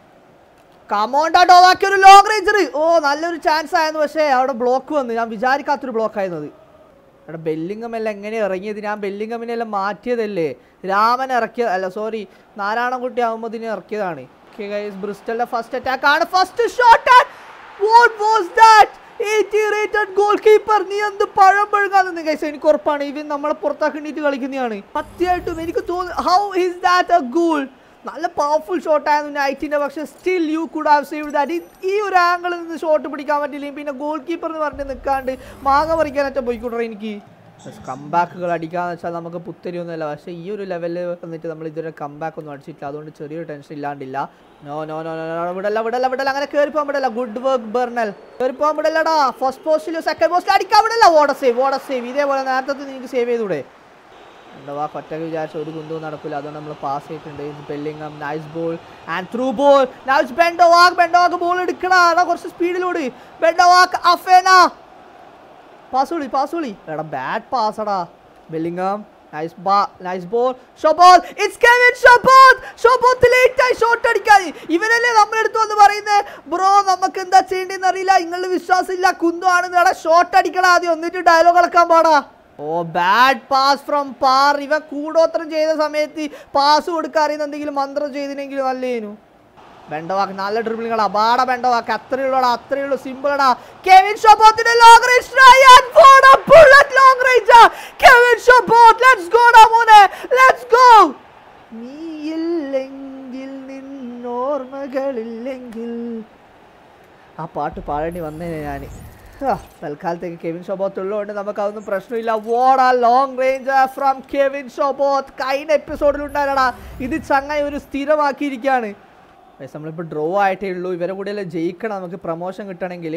Speaker 1: കമോണ്ടാടോ വാക്കേ ഒരു ലോങ് റേഞ്ചർ ഓ നല്ലൊരു ചാൻസ് ആയിരുന്നു പക്ഷേ അവിടെ ബ്ലോക്ക് വന്നു ഞാൻ വിചാരിക്കാത്തൊരു ബ്ലോക്ക് ആയിരുന്നു അത് അവിടെ ബെല്ലിംഗം എല്ലാം എങ്ങനെ ഇറങ്ങിയത് ഞാൻ ബെല്ലിംഗമിനെ എല്ലാം മാറ്റിയതല്ലേ രാമൻ ഇറക്കിയ അല്ല സോറി നാരായണൻകുട്ടി അഹമ്മദിനെ ഇറക്കിയതാണ് ബ്രിസ്റ്റലിന്റെ ഫസ്റ്റ് അറ്റാക്ക് ആണ് first shot what was that goalkeeper നീ എന്ത് പഴം പഴുകാന്ന് ഗൈസ് എനിക്ക് ഉറപ്പാണ് ഇവൻ നമ്മളെ പുറത്താക്കേണ്ടിട്ട് കളിക്കുന്നതാണ് സത്യമായിട്ടും എനിക്ക് തോന്നുന്നു how is that a goal നല്ല പവർഫുൾ ഷോട്ട് ആയിരുന്നു നൈറ്റിന്റെ പക്ഷെ still you could have save that ഈ ഒരു ആംഗിളിൽ നിന്ന് ഷോട്ട് പിടിക്കാൻ പറ്റില്ലെങ്കിൽ പിന്നെ ഗോൾ കീപ്പർ എന്ന് പറഞ്ഞ് നിൽക്കാണ്ട് മാങ്ങ പറിക്കാനൊക്കെ പോയിക്കൂട്ടെ എനിക്ക് കംബാക്കുകൾ അടിക്കാന്ന് വെച്ചാൽ നമുക്ക് പുത്തരിയൊന്നുമല്ല പക്ഷേ ഈ ഒരു ലെവലിൽ വന്നിട്ട് നമ്മൾ ഇതുവരെ കംബാക്ക് ഒന്നും അടിച്ചിട്ടില്ല അതുകൊണ്ട് ചെറിയൊരു ടെൻഷൻ ഇല്ലാണ്ടില്ല നോ നോ നോ നോ വിടല്ല വിടല്ല വിടല്ല അങ്ങനെ കയറി പോകാൻ വിടല്ല ഗുഡ് വർക്ക് ബെർണൽ കയറി പോകാൻ വിടല്ലടാ ഫസ്റ്റ് പോസ്റ്റിലോ സെക്കൻഡ് പോസ്റ്റിൽ അടിക്കാൻ വിടല്ല ഓട സേവ് ഓട സേവ് ഇതേപോലെ നേരത്തെ നിങ്ങൾക്ക് സേവ് ചെയ്തൂടെ എന്താ ഒറ്റയ്ക്ക് വിചാരിച്ച ഒരു കുന്തവും നടക്കില്ല അതുകൊണ്ട് നമ്മൾ പാസ് ചെയ്തിട്ടുണ്ട് Bellingham nice ball and through ball nice Ben Doak Ben Doak ball എടുക്കടാ എടാ കുറച്ച് സ്പീഡിലൂടെ ബെൻഡോ വാക്ക് അഫേന പാസ് വിളി പാസ് വിളി എടാ ബാഡ് പാസ് എടാ ബെല്ലിംഗം നൈസ് ബാ nice ball Shoboth it's Kevin Shoboth Shoboth late ആയി ഷോട്ട് അടിക്കാൻ ഇവരല്ലേ നമ്മുടെ അടുത്ത് വന്ന് പറയുന്നത് ബ്രോ നമുക്ക് എന്താ ചെയ്യേണ്ടതെന്ന് അറിയില്ല നിങ്ങളുടെ വിശ്വാസമില്ല കുന്തു ആണെന്ന് എടാ ഷോട്ട് അടിക്കണം ആദ്യം എന്നിട്ട് ഡയലോഗ് കളക്കാൻ പാടാ oh bad pass from Parr ഇവ കൂടോത്രം ചെയ്ത സമയത്ത് പാസ് കൊടുക്കാൻ അറിയുന്ന എന്തെങ്കിലും മന്ത്രം ചെയ്തിനെങ്കിൽ നല്ലേനു ബെണ്ടവാക്ക് നല്ല ഡ്രിബിളിങ്ങളാ ബാട ബെണ്ടവാക്ക് അത്രയുള്ളടാ അത്രയുള്ളൂ സിമ്പിളടാ കെവിൻ ഷോബോത്തിന്റെ long range try and for a bullet long range Kevin Shoboth let's go ഡാ മോനെ ലെറ്റ്സ് ഗോ നീയില്ലെങ്കിൽ നിന്നോർമ്മകളില്ലെങ്കിൽ ആ പാട്ട് പാടേണ്ടി വന്നേനെ ഞാൻ ആ, തൽക്കാലത്തേക്ക് കെവിൻ ഷോബോത്ത് ഉള്ളതുകൊണ്ട് നമുക്ക് അതൊന്നും പ്രശ്നമില്ല what a long range from Kevin Shoboth കഴിഞ്ഞ എപ്പിസോഡിൽ ഉണ്ടായിരുന്നടാ ഇത് ചങ്ങായി ഒരു സ്ഥിരമാക്കിയിരിക്കുകയാണ് പക്ഷേ നമ്മളിപ്പോൾ ഡ്രോ ആയിട്ടേ ഉള്ളൂ ഇവരെ കൂടെയല്ലേ ജയിക്കണം നമുക്ക് പ്രൊമോഷൻ കിട്ടണമെങ്കിൽ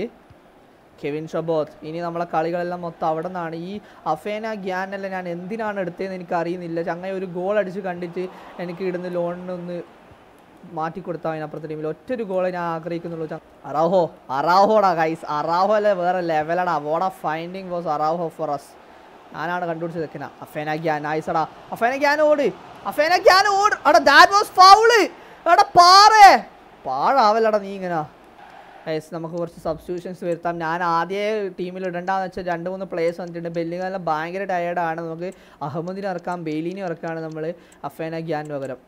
Speaker 1: കെവിൻ ഷബോത്ത് ഇനി നമ്മളെ കളികളെല്ലാം മൊത്തം അവിടെ നിന്നാണ് ഈ അഫേന ഗ്യാനെല്ലാം ഞാൻ എന്തിനാണ് എടുത്തതെന്ന് എനിക്ക് അറിയുന്നില്ല ചങ്ങായി ഒരു ഗോൾ അടിച്ച് കണ്ടിട്ട് എനിക്ക് ഇടുന്ന ലോണിനൊന്ന് മാറ്റി കൊടുത്താൽ അതിനപ്പുറത്തെ ടീമിൽ ഒറ്റൊരു ഗോളെ ഞാൻ ആഗ്രഹിക്കുന്നുള്ളൂ ച- അറാഹോ അറാഹോടാ ഗൈസ് അറാഹോ അല്ലേ വേറെ ലെവലടാ what a finding was Araujo for us ഞാനാണ് കണ്ടുപിടിച്ച് വെക്കുന്ന അഫേന ഗ്യാൻ നൈസടാ അഫേന ഗ്യാൻ ഓട് അഫേന ഗ്യാൻ ഓട് എടാ ദാറ്റ് വാസ് ഫൗള് എടാ പാറേ പാഴാവല്ലടാ നീ ഇങ്ങനെ ഗൈസ് നമുക്ക് കുറച്ച് സബ്സ്റ്റിറ്റ്യൂഷൻസ് വരുത്താം ഞാൻ ആദ്യ ടീമിൽ ഇടണ്ടെന്ന് വെച്ചാൽ രണ്ട് മൂന്ന് പ്ലേയേഴ്സ് വന്നിട്ടുണ്ട് ബെല്ലിങ്ങെല്ലാം ഭയങ്കര ടയേർഡാണ് നമുക്ക് അഹമ്മദിനെ ഇറക്കാം ബെയിലിനെ ഇറക്കാണ് നമ്മൾ അഫേന ഗ്യാൻ പകരം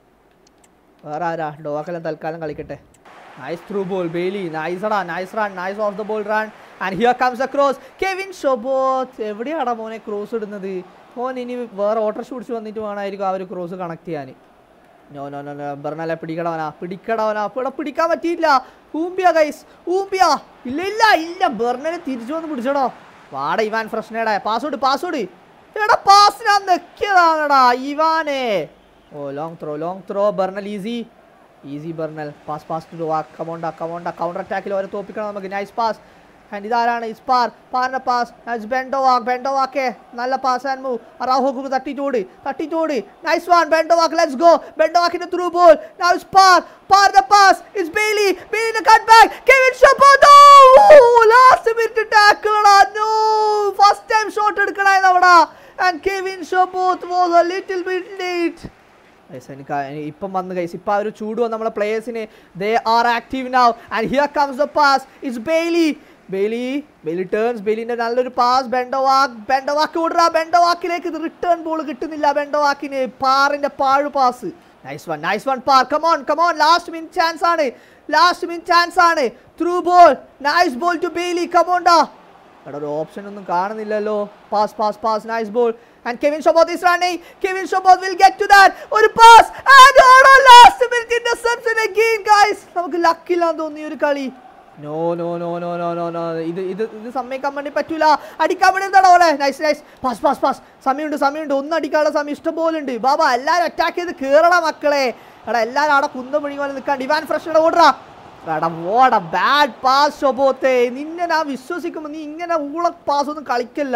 Speaker 1: വേറെ ആരാ ഡോക്കെല്ലാം തൽക്കാലം കളിക്കട്ടെ nice through ball Bailey nice റാ nice run nice off the ball run and here comes a cross Kevin Shoboth എവിടെയാടാ മോനെ ക്രോസ് ഇടുന്നത് മോൻ ഇനി വേറെ ഓട്ടർഷ പിടിച്ച് വന്നിട്ട് വേണമായിരിക്കും ആ ഒരു ക്രോസ് കണക്ട് ചെയ്യാൻ നോ നോ നോ നോ ബെർണലെ പിടിക്കടവനാ പിടിക്കടവനാ ഇവിടെ പിടിക്കാൻ പറ്റിയില്ല ഊമ്പിയ ഗൈസ് ഊമ്പിയ ഇല്ല ഇല്ല ഇല്ല ബെർണലെ തിരിച്ചു വന്ന് പിടിച്ചടോ വാട ഇവാൻ ഫ്രഷ്നേടാ പാസ്വേഡ് പാസ്വേഡ് എടാ പാസ് ഞാൻ നെക്കിയതാണടാ ഇവാനെ oh long throw long throw Bernal easy easy Bernal pass pass to വാക്ക് കമോണ്ട കമോണ്ട കൗണ്ടർ അറ്റാക്കിൽ ഓരോ തോപ്പിക്കണം നമുക്ക് നൈസ് പാസ് ആൻഡ് ഇതാരാണ് ഇസ്പാർ പാറിന്റെ പാസ് നൈസ് ബെൻഡോവാക്ക് ബെൻഡോവാക്കെ നല്ല പാസ് ആൻഡ് മൂവ് അറാഹോക്ക് തട്ടിച്ചോട് തട്ടിച്ചോട് nice one Ben Doak let's go ബെൻഡോവാക്കിന്റെ ത്രൂ ബോൾ നൗ ഇസ്പാർ പാറിന്റെ പാസ് ഇസ് ബെയിലി ബെയിലിന്റെ cut back Kevin Shoboth last minute ടാക്കിളടാ നോ ഫസ്റ്റ് ടൈം ഷോട്ട് എടുക്കണായിരുന്നു അവിടെ and Kevin Shoboth was a little bit late guys എനിക്ക് ആ- any- ഇപ്പം വന്ന് ഗൈസ് ഇപ്പം ആ ഒരു ചൂട് വന്ന് നമ്മളെ പ്ലേയേഴ്സിന് they are active now and here comes the pass it's Bailey Bailey Bailey turns ബെയിലിന്റെ നല്ലൊരു പാസ് ബെൻഡോവാക്ക് ബെൻഡോവാക്ക് ഓടുക ബെൻഡോവാക്കിലേക്ക് റിട്ടേൺ ബോൾ കിട്ടുന്നില്ല ബെൻഡോവാക്കിന് പാറിന്റെ പാഴ് pass nice one nice one പാർ come on come on last minute chance ആണ് ലാസ്റ്റ് മിനിറ്റ് ചാൻസ് ആണ് through ball nice ball to Bailey കമോണ്ടാ എടാ ഒരു ഓപ്ഷൻ ഒന്നും കാണുന്നില്ലല്ലോ pass pass pass nice ball and Kevin ഷോബോത്ത് ഈസ് റണ്ണിംഗ് കെവിൻ ഷോബോത്ത് വിൽ ഗെറ്റ് ടു ദാറ്റ് ഒരു പാസ് ആൻഡ് ഓടോ last minute interception again guys നമുക്ക് ലക്കില്ലാന്ന് തോന്നി ഒരു കളി no no no no no no no ഇത് ഇത് ഇത് സമ്മതിക്കാൻ വേണ്ടി പറ്റൂല അടിക്കാൻ വേണ്ടി എന്താണോ ഓളെ nice nice pass pass pass സമയമുണ്ട് സമയമുണ്ട് ഒന്ന് അടിക്കാനുള്ള സമയം ഇഷ്ടം പോലെ ഉണ്ട് ബാബാ എല്ലാവരും അറ്റാക്ക് ചെയ്ത് കയറണ മക്കളെ എടാ എല്ലാവരും അവിടെ കുന്തം പിടിക്കാൻ പോലെ നിൽക്കാൻ ഡിവാൻ ഫ്രഷ് ഓടുക എടാ ഓട ബാഡ് പാസ് ഷോബോത്തെ നിന്നെ ഞാൻ വിശ്വസിക്കുമ്പോൾ നീ ഇങ്ങനെ ഊള പാസ് ഒന്നും കളിക്കല്ല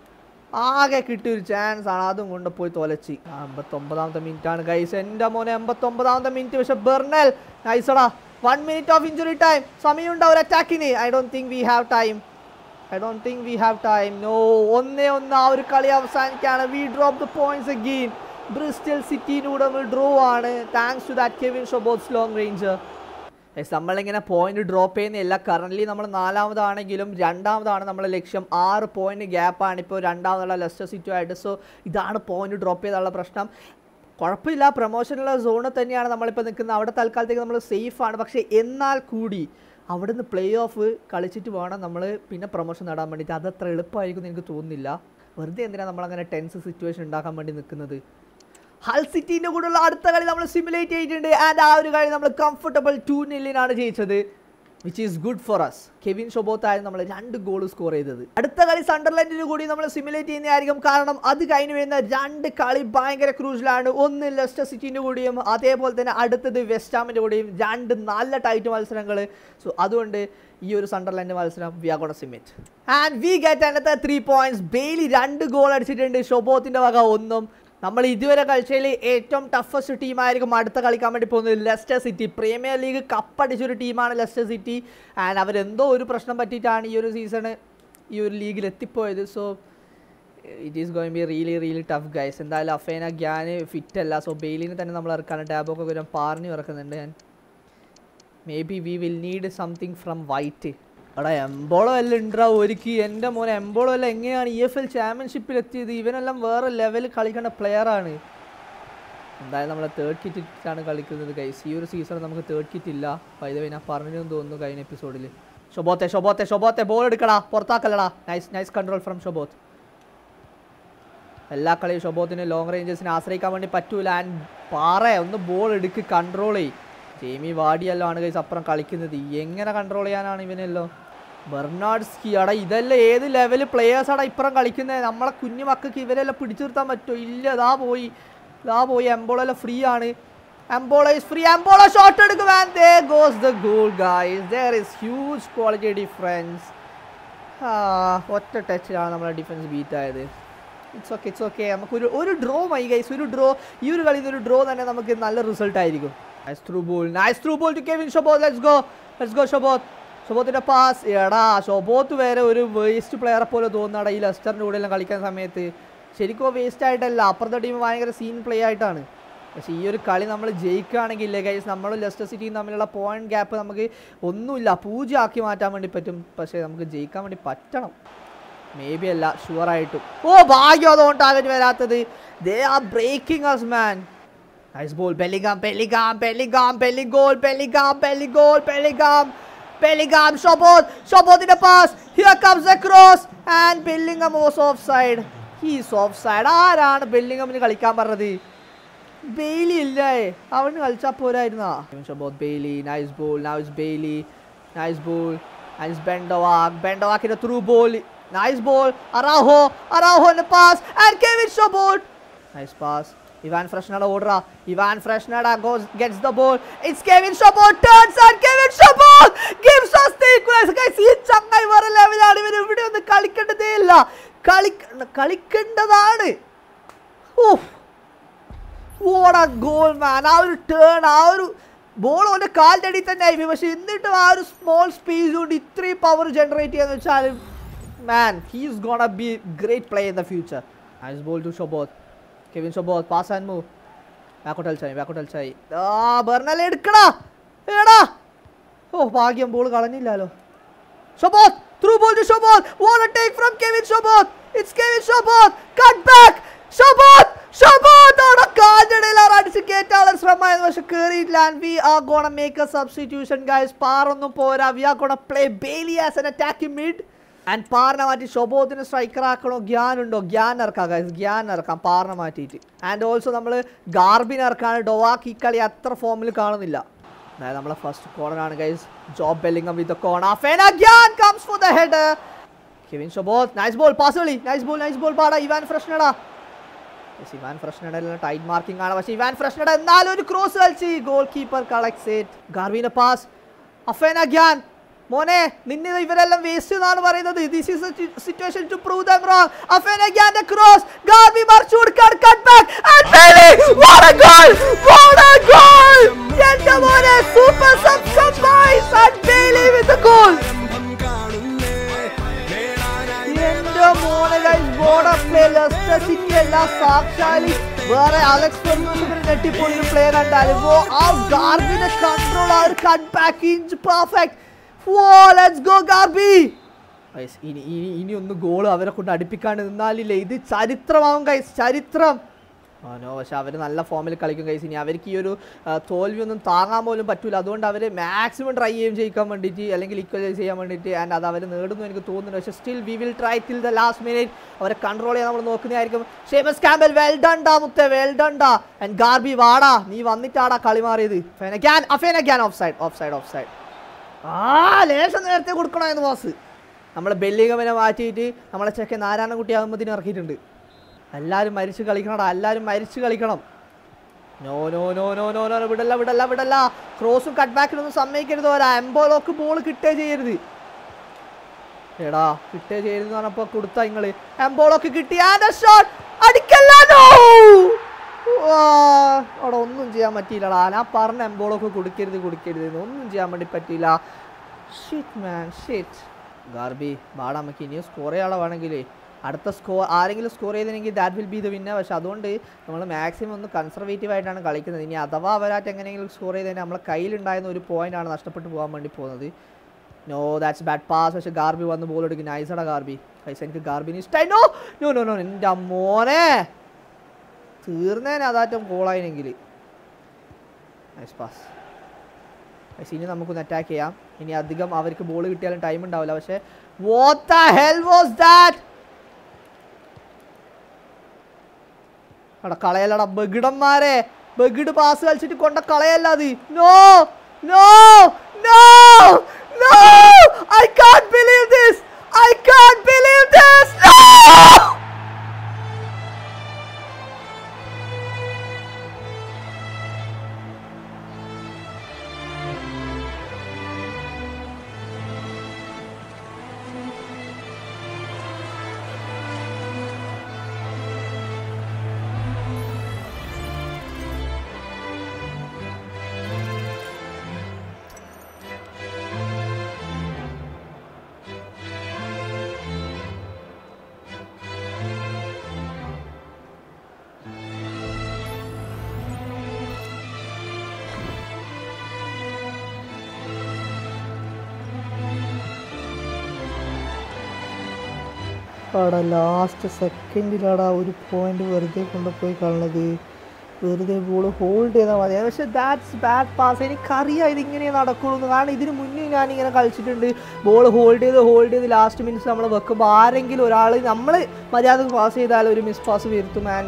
Speaker 1: ആകെ കിട്ടിയ ഒരു ചാൻസ് ആണ് അതും കൊണ്ട് പോയി തൊലച്ച് അമ്പത്തൊമ്പതാമത്തെ മിനിറ്റ് ആണ് ഗൈസ് എൻ്റെ മോനെ എൺപത്തൊമ്പതാമത്തെ മിനിറ്റ് പക്ഷെ ബെർണൽ നൈസടാ one minute of injury time സമയമുണ്ട് ഒരു അറ്റാക്കിന് I don't think we have time I don't think we have time no ഒന്നേ ഒന്ന് ആ ഒരു കളി അവസാനിക്കാണ് we drop the points again Bristol സിറ്റിയിലൂടെ നമ്മൾ ഡ്രോ ആണ് thanks to that Kevin Shoboth's long ranger Yes, നമ്മളിങ്ങനെ പോയിന്റ് ഡ്രോപ്പ് ചെയ്യുന്നില്ല കറൻ്റ്ലി നമ്മൾ നാലാമതാണെങ്കിലും രണ്ടാമതാണ് നമ്മളെ ലക്ഷ്യം ആറ് പോയിന്റ് ഗ്യാപ്പാണ് ഇപ്പോൾ രണ്ടാമതുള്ള ലെസ്റ്റർ സിറ്റി ആയിട്ട് സോ ഇതാണ് പോയിന്റ് ഡ്രോപ്പ് ചെയ്താലുള്ള പ്രശ്നം കുഴപ്പമില്ല പ്രൊമോഷനുള്ള സോണിൽ തന്നെയാണ് നമ്മളിപ്പോൾ നിൽക്കുന്നത് അവിടെ തൽക്കാലത്തേക്ക് നമ്മൾ സേഫ് ആണ് പക്ഷേ എന്നാൽ കൂടി അവിടുന്ന് പ്ലേ ഓഫ് കളിച്ചിട്ട് വേണം നമ്മൾ പിന്നെ പ്രൊമോഷൻ നേടാൻ വേണ്ടിയിട്ട് അതത്ര എളുപ്പമായിരിക്കും എന്ന് എനിക്ക് തോന്നുന്നില്ല വെറുതെ എന്തിനാണ് നമ്മളങ്ങനെ ടെൻസ് സിറ്റുവേഷൻ ഉണ്ടാക്കാൻ വേണ്ടി നിൽക്കുന്നത് ഹൽ സിറ്റിന്റെ കൂടെയുള്ള അടുത്ത കളി നമ്മൾ സിമുലേറ്റ് ചെയ്തിട്ടുണ്ട് ആൻഡ് ആ ഒരു കളി നമ്മൾ കംഫർട്ടബിൾ ടു നില്ലിനാണ് ജയിച്ചത് which is good for us Kevin ഷൊബോത്തായിരുന്നു നമ്മൾ രണ്ട് ഗോൾ സ്കോർ ചെയ്തത് അടുത്ത കളി സണ്ടർലാൻഡിന് കൂടി നമ്മൾ സിമുലേറ്റ് ചെയ്യുന്നതായിരിക്കും കാരണം അത് കഴിഞ്ഞ് വരുന്ന രണ്ട് കളി ഭയങ്കര ക്രൂസിലാണ് ഒന്ന് ലെസ്റ്റർ സിറ്റിൻ്റെ കൂടിയും അതേപോലെ തന്നെ അടുത്തത് വെസ്റ്റാമിൻ്റെ കൂടിയും രണ്ട് നല്ല ടൈറ്റ് മത്സരങ്ങൾ സോ അതുകൊണ്ട് ഈ ഒരു സണ്ടർലാൻഡ് മത്സരം വി ആർ ഗോണ സിമിറ്റ് and we get another three points Bailey രണ്ട് ഗോൾ അടിച്ചിട്ടുണ്ട് ഷൊബോത്തിൻ്റെ വക ഒന്നും നമ്മൾ ഇതുവരെ കളിച്ചതിൽ ഏറ്റവും ടഫസ്റ്റ് ടീമായിരിക്കും അടുത്ത കളിക്കാൻ വേണ്ടി പോകുന്നത് ലെസ്റ്റർ സിറ്റി പ്രീമിയർ ലീഗ് കപ്പടിച്ചൊരു ടീമാണ് ലെസ്റ്റർ സിറ്റി ആൻഡ് അവരെന്തോ ഒരു പ്രശ്നം പറ്റിയിട്ടാണ് ഈ ഒരു സീസണ് ഈ ഒരു ലീഗിൽ എത്തിപ്പോയത് so it is going be really really tough guys എന്തായാലും അഫേന ഗ്യാന് ഫിറ്റ് അല്ല സോ ബെയിലിന് തന്നെ നമ്മൾ ഇറക്കാണ് ടാബൊക്കെ വരും പാറിന് ഇറക്കുന്നുണ്ട് ഞാൻ maybe we will need something from White എടാ എംബോളോ എല്ലാം ഉണ്ടാ ഒരുക്കി എൻ്റെ മോനെ എംബോളോ എല്ലാം എങ്ങനെയാണ് ഇ എഫ് എൽ ചാമ്പ്യൻഷിപ്പിൽ എത്തിയത് ഇവനെല്ലാം വേറെ ലെവലിൽ കളിക്കേണ്ട പ്ലെയറാണ് എന്തായാലും നമ്മൾ തേർഡ് കിറ്റിട്ടാണ് കളിക്കുന്നത് ഗൈസ് ഈ ഒരു സീസൺ നമുക്ക് തേർഡ് കിറ്റ് ഇല്ല വൈദവേ ഞാൻ പറഞ്ഞെന്ന് തോന്നുന്നു കഴിഞ്ഞ എപ്പിസോഡിൽ ഷൊബോത്തെ ഷൊബോത്തെ ഷൊബോത്തെ ബോൾ എടുക്കടാ പുറത്താക്കല്ലടാ nice nice control from Shoboth എല്ലാ കളിയും ഷൊബോത്തിന് ലോങ് റേഞ്ചസിനെ ആശ്രയിക്കാൻ വേണ്ടി പറ്റൂല ആൻഡ് പാറ ഒന്ന് ബോൾ എടുക്ക് കൺട്രോൾ ചെയ് ജെയ്മി വാഡിയെല്ലാം ആണ് ഗൈസ് അപ്പുറം കളിക്കുന്നത് എങ്ങനെ കൺട്രോൾ ചെയ്യാനാണ് ഇവനെല്ലോ ബെർണാഡ്സ്കി അടാ ഇതെല്ലാം ഏത് ലെവൽ പ്ലേയേഴ്സ് ആടാ ഇപ്പുറം കളിക്കുന്നത് നമ്മളെ കുഞ്ഞു മക്കൾക്ക് ഇവരെല്ലാം പിടിച്ചു നിർത്താൻ പറ്റുമോ ഇല്ല ഇതാ പോയി ഇതാ പോയി എംബോളെല്ലാം ഫ്രീ ആണ് Embolo is free Embolo shot എടുക്കും and there goes the goal guys there is huge quality difference ഒറ്റ ടച്ചിലാണ് നമ്മളെ ഡിഫൻസ് ബീറ്റ് ആയത് ഇറ്റ്സ് ഓക്കെ ഇറ്റ്സ് ഓക്കെ നമുക്കൊരു ഒരു ഡ്രോ മൈ ഗൈസ് ഒരു ഡ്രോ ഈ ഒരു കളിയിൽ ഒരു ഡ്രോ തന്നെ നമുക്ക് നല്ല റിസൾട്ട് ആയിരിക്കും nice through ball nice through ball to Kevin Shoboth let's go let's go Shoboth ഷോബോത്തിന്റെ പാസ് എടാ ഷോബോത്ത് വരെ ഒരു വേസ്റ്റ് പ്ലെയറെ പോലെ തോന്നുന്നടാ ഈ ലെസ്റ്ററിന്റെ കൂടെ എല്ലാം കളിക്കുന്ന സമയത്ത് ശരിക്കും വേസ്റ്റ് ആയിട്ടല്ല അപ്പുറത്തെ ടീം ഭയങ്കര സീൻ പ്ലേ ആയിട്ടാണ് പക്ഷേ ഈ ഒരു കളി നമ്മൾ ജയിക്കുകയാണെങ്കിൽ ഇല്ലേ ഗൈസ് നമ്മൾ ലെസ്റ്റർ സിറ്റിയും തമ്മിലുള്ള പോയിന്റ് ഗ്യാപ്പ് നമുക്ക് ഒന്നുമില്ല പൂജ്യമാക്കി മാറ്റാൻ വേണ്ടി പറ്റും പക്ഷേ നമുക്ക് ജയിക്കാൻ വേണ്ടി പറ്റണം മേ ബി അല്ല ഷുവർ ആയിട്ടും ഓ ഭാഗ്യം അതുകൊണ്ട് ടാർഗറ്റ് വരാത്തത് they are breaking us man nice ball Bellingham Bellingham Bellingham Bellingham Bellingham Bellingham Bellingham Bellingham Shoboth ഷോബോത്തിന്റെ pass here comes a cross and Bellingham was offside he's offside ആരാണ് ബെല്ലിംഗമിന് കളിക്കാൻ പറഞ്ഞത് Bailey ഇല്ലേ അവന് കളിച്ചാ പോരായിരുന്നാ Shoboth Bailey nice ball nice Bailey nice ball nice Ben Doak ബെൻഡോവാക്കിന്റെ through ball nice ball Araujo Araujo pass and Kevin Shoboth nice pass Ivan ഫ്രഷ്നയുടെ ഓർഡറാ Ivan ഫ്രഷ്നയുടെ goes gets the ball it's Kevin Shoboth turns and Kevin Shoboth gives us the equalizer guys ഈ ചങ്ങായി വേറെ ലെവലാണ് ഇവർ ഇവിടെ ഒന്നും കളിക്കേണ്ടതേ ഇല്ല കളിക്ക കളിക്കേണ്ടതാണ് ഓഹ് വാട്ട് ആ ഗോൾ മാൻ ആ ഒരു ടേൺ ആ ഒരു ബോൾ അവൻ്റെ കാലിൻ്റെ അടിയിൽ തന്നെ ആയി പക്ഷെ എന്നിട്ടും ആ ഒരു സ്മോൾ സ്പേസ് കൊണ്ട് ഇത്രയും പവർ ജനറേറ്റ് ചെയ്യാന്ന് വെച്ചാൽ man he's gonna be great play in the future nice ball to Shoboth Kevin Shoboth pass and move ബാക്കോട്ട് കളിച്ചായി ബാക്കോട്ട് കളിച്ചായി ആ ബെർണൽ എടുക്കടാ എടാ ഓ ഭാഗ്യം ബോൾ കളഞ്ഞില്ലല്ലോ Shoboth through ball to Shoboth what take from Kevin Shoboth it's Kevin Shoboth cut back Shoboth Shoboth അവിടെ കാലിനിടയിൽ അടിച്ച് കയറ്റാനുള്ള ശ്രമമായിരുന്നു പക്ഷെ കയറിയില്ല and we are gonna make a substitution guys പാറൊന്നും പോരാ we are gonna play Bailey as an attacking mid and പാറിനെ മാറ്റി ഷൊബോത്തിന് സ്ട്രൈക്കർ ആക്കണോ ഗ്യാൻ ഉണ്ടോ ഗ്യാൻ ഇറക്കാം ഗൈസ് ഗ്യാൻ ഇറക്കാം പാറിനെ മാറ്റിയിട്ട് ആൻഡ് ഓൾസോ നമ്മൾ ഗാർബിൻ ഇറക്കാണ് ഡൊവാക്ക് ഈ കളി അത്ര ഫോമിൽ കാണുന്നില്ല അതായത് നമ്മളെ ഫസ്റ്റ് കോർണർ ആണ് guys Jobe Bellingham with corner Afena Gyan comes for the head Kevin Shoboth nice ball pass കളി നൈസ് ബോൾ നൈസ് ബോൾ പാടാ ഇവാൻ ഫ്രഷ്നടാ പക്ഷേ ഇവാൻ ഫ്രഷ്നയുടെ ടൈറ്റ് മാർക്കിംഗ് ആണ് പക്ഷേ ഇവാൻ ഫ്രഷ്നയുടെ എന്നാലും ഒരു ക്രോസ് കളിച്ച് ഗോൾ കീപ്പർ കളക്ട്സ് ഇറ്റ് ഗാർവിന്റെ പാസ് അഫേന ഗ്യാൻ മോനെ നിന്നെ ഇവരെല്ലാം വേസ്റ്റ് എന്നാണ് പറയുന്നത് this is situation to prove them wrong Afena ഗ്യാന്റെ ക്രോസ് ഗാർബി മറിച്ചു കൊടുക്കാൻ cut back and Bailey what a goal what a goal എന്റെ മോനെ super sub surprise and Bailey with a goal എന്റെ മോനെ guys board of play Leicester City അല്ല സാക്ഷാലി വേറെ അലക്സ് ഫെർഗൂസിന് ഞെട്ടിപ്പോയി ഒരു പ്ലേ കണ്ടാലും ഓ ആ ഗാർബിന്റെ കൺട്രോൾ ആ ഒരു cut back inch perfect oh let's go Garbi guys ഇനി ഇനി ഇനി ഒന്ന് ഗോൾ അവരെ കൊണ്ട് അടുപ്പിക്കാണ്ട് നിന്നാലില്ലേ ഇത് ചരിത്രമാവും ഗൈസ് ചരിത്രം ആനോ പക്ഷെ അവർ നല്ല ഫോമിൽ കളിക്കും കൈസ് ഇനി അവർക്ക് ഈ ഒരു ആ, തോൽവിയൊന്നും താങ്ങാൻ പോലും പറ്റൂല അതുകൊണ്ട് അവർ മാക്സിമം ട്രൈ ചെയ്യും ജയിക്കാൻ വേണ്ടിയിട്ട് അല്ലെങ്കിൽ ഈക്വലൈസ് ചെയ്യാൻ വേണ്ടിയിട്ട് ആൻഡ് അത് അവർ നേടുന്നു എനിക്ക് തോന്നുന്നു പക്ഷേ still we will try till the last minute അവരെ കൺട്രോൾ ചെയ്യാൻ നമ്മൾ നോക്കുന്നതായിരിക്കും ഷേമസ് ക്യാമ്പൽ വെൽ ഡൺ ഡാ മുത്തേ വെൽ ഡൺ ഡാ ആൻഡ് ഗാർബി വാടാ നീ വന്നിട്ടാടാ കളി മാറിയത് Afena Gyan Afena Gyan offside offside offside ആ ലേശം നേരത്തെ കൊടുക്കണമായിരുന്നു ബോസ് നമ്മളെ ബെല്ലിഗമനെ മാറ്റിയിട്ട് നമ്മളെ ചെക്കൻ നാരായണൻകുട്ടി ആകുമ്പോഴത്തേനും ഇറക്കിയിട്ടുണ്ട് എല്ലാവരും മരിച്ച് കളിക്കണടാ എല്ലാവരും മരിച്ച് കളിക്കണം no no no no no no വിടല്ല വിടല്ല വിടല്ല ക്രോസും കട്ട് ബാക്കിലൊന്നും സമ്മതിക്കരുത് ഒരാ എംബോലോക്ക് ബോൾ കിട്ടേ ചെയ്യരുത് എടാ കിട്ടേ ചെയ്യരുത് എന്ന് പറഞ്ഞപ്പോ കൊടുത്ത നിങ്ങള് എംബോളൊക്കെ കിട്ടി ആൻഡ് ഷോട്ട് അടിക്കല്ല no! വാ, അവിടെ ഒന്നും ചെയ്യാൻ പറ്റിയില്ലടാ ഞാൻ പറഞ്ഞ എംബോളൊക്കെ കൊടുക്കരുത് കൊടുക്കരുത് എന്ന് ഒന്നും ചെയ്യാൻ വേണ്ടി പറ്റിയില്ല ഷിറ്റ് മാൻ ഷിറ്റ് ഗാർബി ബാടാ നമുക്ക് ഇനിയും സ്കോർ ചെയ്യാനുള്ള വേണമെങ്കിലേ അടുത്ത സ്കോർ ആരെങ്കിലും സ്കോർ ചെയ്തില്ലെങ്കിൽ that will be the winner പക്ഷെ അതുകൊണ്ട് നമ്മൾ മാക്സിമം ഒന്ന് കൺസർവേറ്റീവ് ആയിട്ടാണ് കളിക്കുന്നത് ഇനി അഥവാ അവരായിട്ട് എങ്ങനെയെങ്കിലും സ്കോർ ചെയ്ത് കഴിഞ്ഞാൽ നമ്മളെ കയ്യിലുണ്ടായിരുന്ന ഒരു പോയിന്റ് ആണ് നഷ്ടപ്പെട്ടു പോകാൻ വേണ്ടി പോകുന്നത് നോ ദാറ്റ്സ് ബാഡ് പാസ് പക്ഷെ ഗാർബി വന്ന് ബോൾ എടുക്കും നൈസടാ ഗാർബി പൈസ എനിക്ക് ഗാർബിന് ഇഷ്ടമായി നോ നോ നോ നോ എൻ്റെ മോനെ തീർന്നേനെ അതാറ്റം ഗോളായിനെങ്കിൽ നൈസ് പാസ് പക്ഷേ ഇനി നമുക്കൊന്ന് അറ്റാക്ക് ചെയ്യാം ഇനി അധികം അവർക്ക് ബോൾ കിട്ടിയാലും ടൈം ഉണ്ടാവില്ല പക്ഷേ what the hell was that അവിടെ കളയല്ലടാ ബഗിടന്മാരെ ബഗിഡ് പാസ് കളിച്ചിട്ട് കൊണ്ട കളയല്ല അത് no no no no I can't believe ആടാ ലാസ്റ്റ് സെക്കൻഡിലാടാ ഒരു പോയിന്റ് വെറുതെ കൊണ്ടുപോയി കളഞ്ഞത് വെറുതെ ബോൾ ഹോൾഡ് ചെയ്താൽ മതി പക്ഷേ ദാറ്റ്സ് ബാഡ് പാസ് എനിക്കറിയാം ഇതിങ്ങനെ നടക്കുള്ളൂ എന്ന്. കാരണം ഇതിന് മുന്നേ ഞാനിങ്ങനെ കളിച്ചിട്ടുണ്ട് ബോൾ ഹോൾഡ് ചെയ്ത് ഹോൾഡ് ചെയ്ത് ലാസ്റ്റ് മിനിറ്റ്സ് നമ്മൾ വെക്കുമ്പോൾ ആരെങ്കിലും ഒരാൾ നമ്മൾ മര്യാദ പാസ് ചെയ്താൽ ഒരു മിസ് പാസ് വരുത്തും മാൻ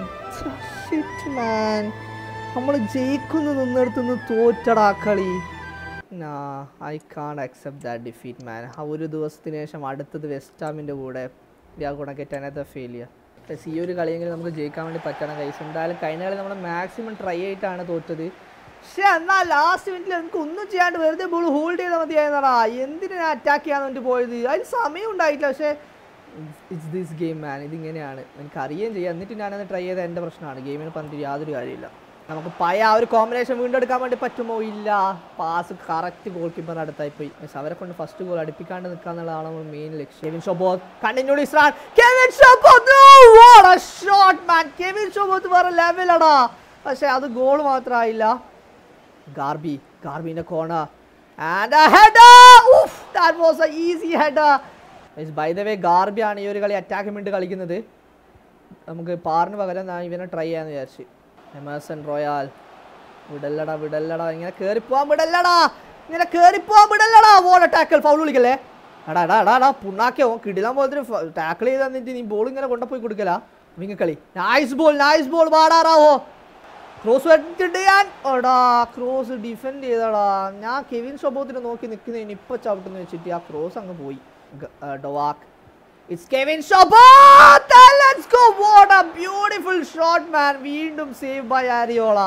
Speaker 1: മാൻ നമ്മൾ ജയിക്കുന്നു നിന്നെടുത്തുനിന്ന് തോറ്റടാ കളി നാ I can't accept that defeat man ആ ഒരു ദിവസത്തിന് ശേഷം അടുത്തത് വെസ്റ്റാമിൻ്റെ കൂടെ we are gonna get another failure plus ഈ ഒരു കളിയെങ്കിലും നമുക്ക് ജയിക്കാൻ വേണ്ടി പറ്റണം കൈസ് എന്തായാലും കഴിഞ്ഞ കളി നമ്മൾ മാക്സിമം ട്രൈ ആയിട്ടാണ് തോറ്റത് പക്ഷേ എന്നാൽ ലാസ്റ്റ് മിനിറ്റിൽ എനിക്ക് ഒന്നും ചെയ്യാണ്ട് വെറുതെ ബോൾ ഹോൾഡ് ചെയ്താൽ മതിയായിരുന്നടാ എന്തിനു ഞാൻ അറ്റാക്ക് ചെയ്യാൻ വേണ്ടി പോയത് അതിന് സമയം ഉണ്ടായിട്ടില്ല പക്ഷേ ഇറ്റ്സ് ദിസ് ഗെയിം മാൻ ഇതിങ്ങനെയാണ് എനിക്ക് അറിയുകയും ചെയ്യാം എന്നിട്ട് ഞാനത് ട്രൈ ചെയ്ത എൻ്റെ പ്രശ്നമാണ് ഗെയിമിനെ പറഞ്ഞിട്ട് യാതൊരു കാര്യമില്ല നമുക്ക് പഴയ ആ ഒരു കോമ്പിനേഷൻ വീണ്ടെടുക്കാൻ വേണ്ടി പറ്റുമോ ഇല്ല പാസ് കറക്റ്റ് ഗോൾ കീപ്പർ അടുത്തായി പോയി പക്ഷെ അവരെ കൊണ്ട് ഫസ്റ്റ് ഗോൾ അടുപ്പിക്കാണ്ട് നിൽക്കുക എന്നുള്ളതാണ് നമ്മൾ മെയിൻ ലക്ഷ്യം Kevin Shoboth continuously start Kevin Shoboth what a shot man Kevin Shoboth വേറെ ലെവലടാ പക്ഷെ അത് ഗോൾ മാത്രമായില്ല ഗാർബി ഗാർബിന്റെ corner and a header Oof, that was a easy header by the way Garbi ആണ് ഈ ഒരു കളി അറ്റാക്ക് വേണ്ടി കളിക്കുന്നത് നമുക്ക് പാറിന് പകരം ഞാൻ ഇവനെ ട്രൈ ചെയ്യാന്ന് വിചാരിച്ച് എമേഴ്സൺ റോയാൽ വിടല്ലടാ വിടല്ലടാ ഇങ്ങനെ കേറിപ്പോവാൻ വിടല്ലടാ ഇങ്ങനെ കേറിപ്പോവാൻ വിടല്ലടാ വോള ടാക്കിൾ ഫൗൾ വിളിക്കല്ലേ എടാ എടാ എടാ എടാ പുണ്ണാക്കിയോ കിടിലാൻ പോലത്തെ ടാക്കിൾ ചെയ്ത് തന്നിട്ട് നീ ബോൾ ഇങ്ങനെ കൊണ്ടുപോയി കൊടുക്കല വിങ്ങക്കളി നൈസ് ബോൾ നൈസ് ബോൾ വാടാറാവോ ക്രോസ് വെച്ചിട്ട് ഞാൻ എടാ ക്രോസ് ഡിഫെൻഡ് ചെയ്തടാ ഞാൻ കെവിൻ ഷോബോത്തിനെ നോക്കി നിൽക്കുന്നതിന് ഇപ്പൊ ചവിട്ടുന്ന വെച്ചിട്ട് ആ ക്രോസ് അങ്ങ് പോയി Doak it's Kevin Shoboth let's go what a beautiful shot man വീണ്ടും save by Areola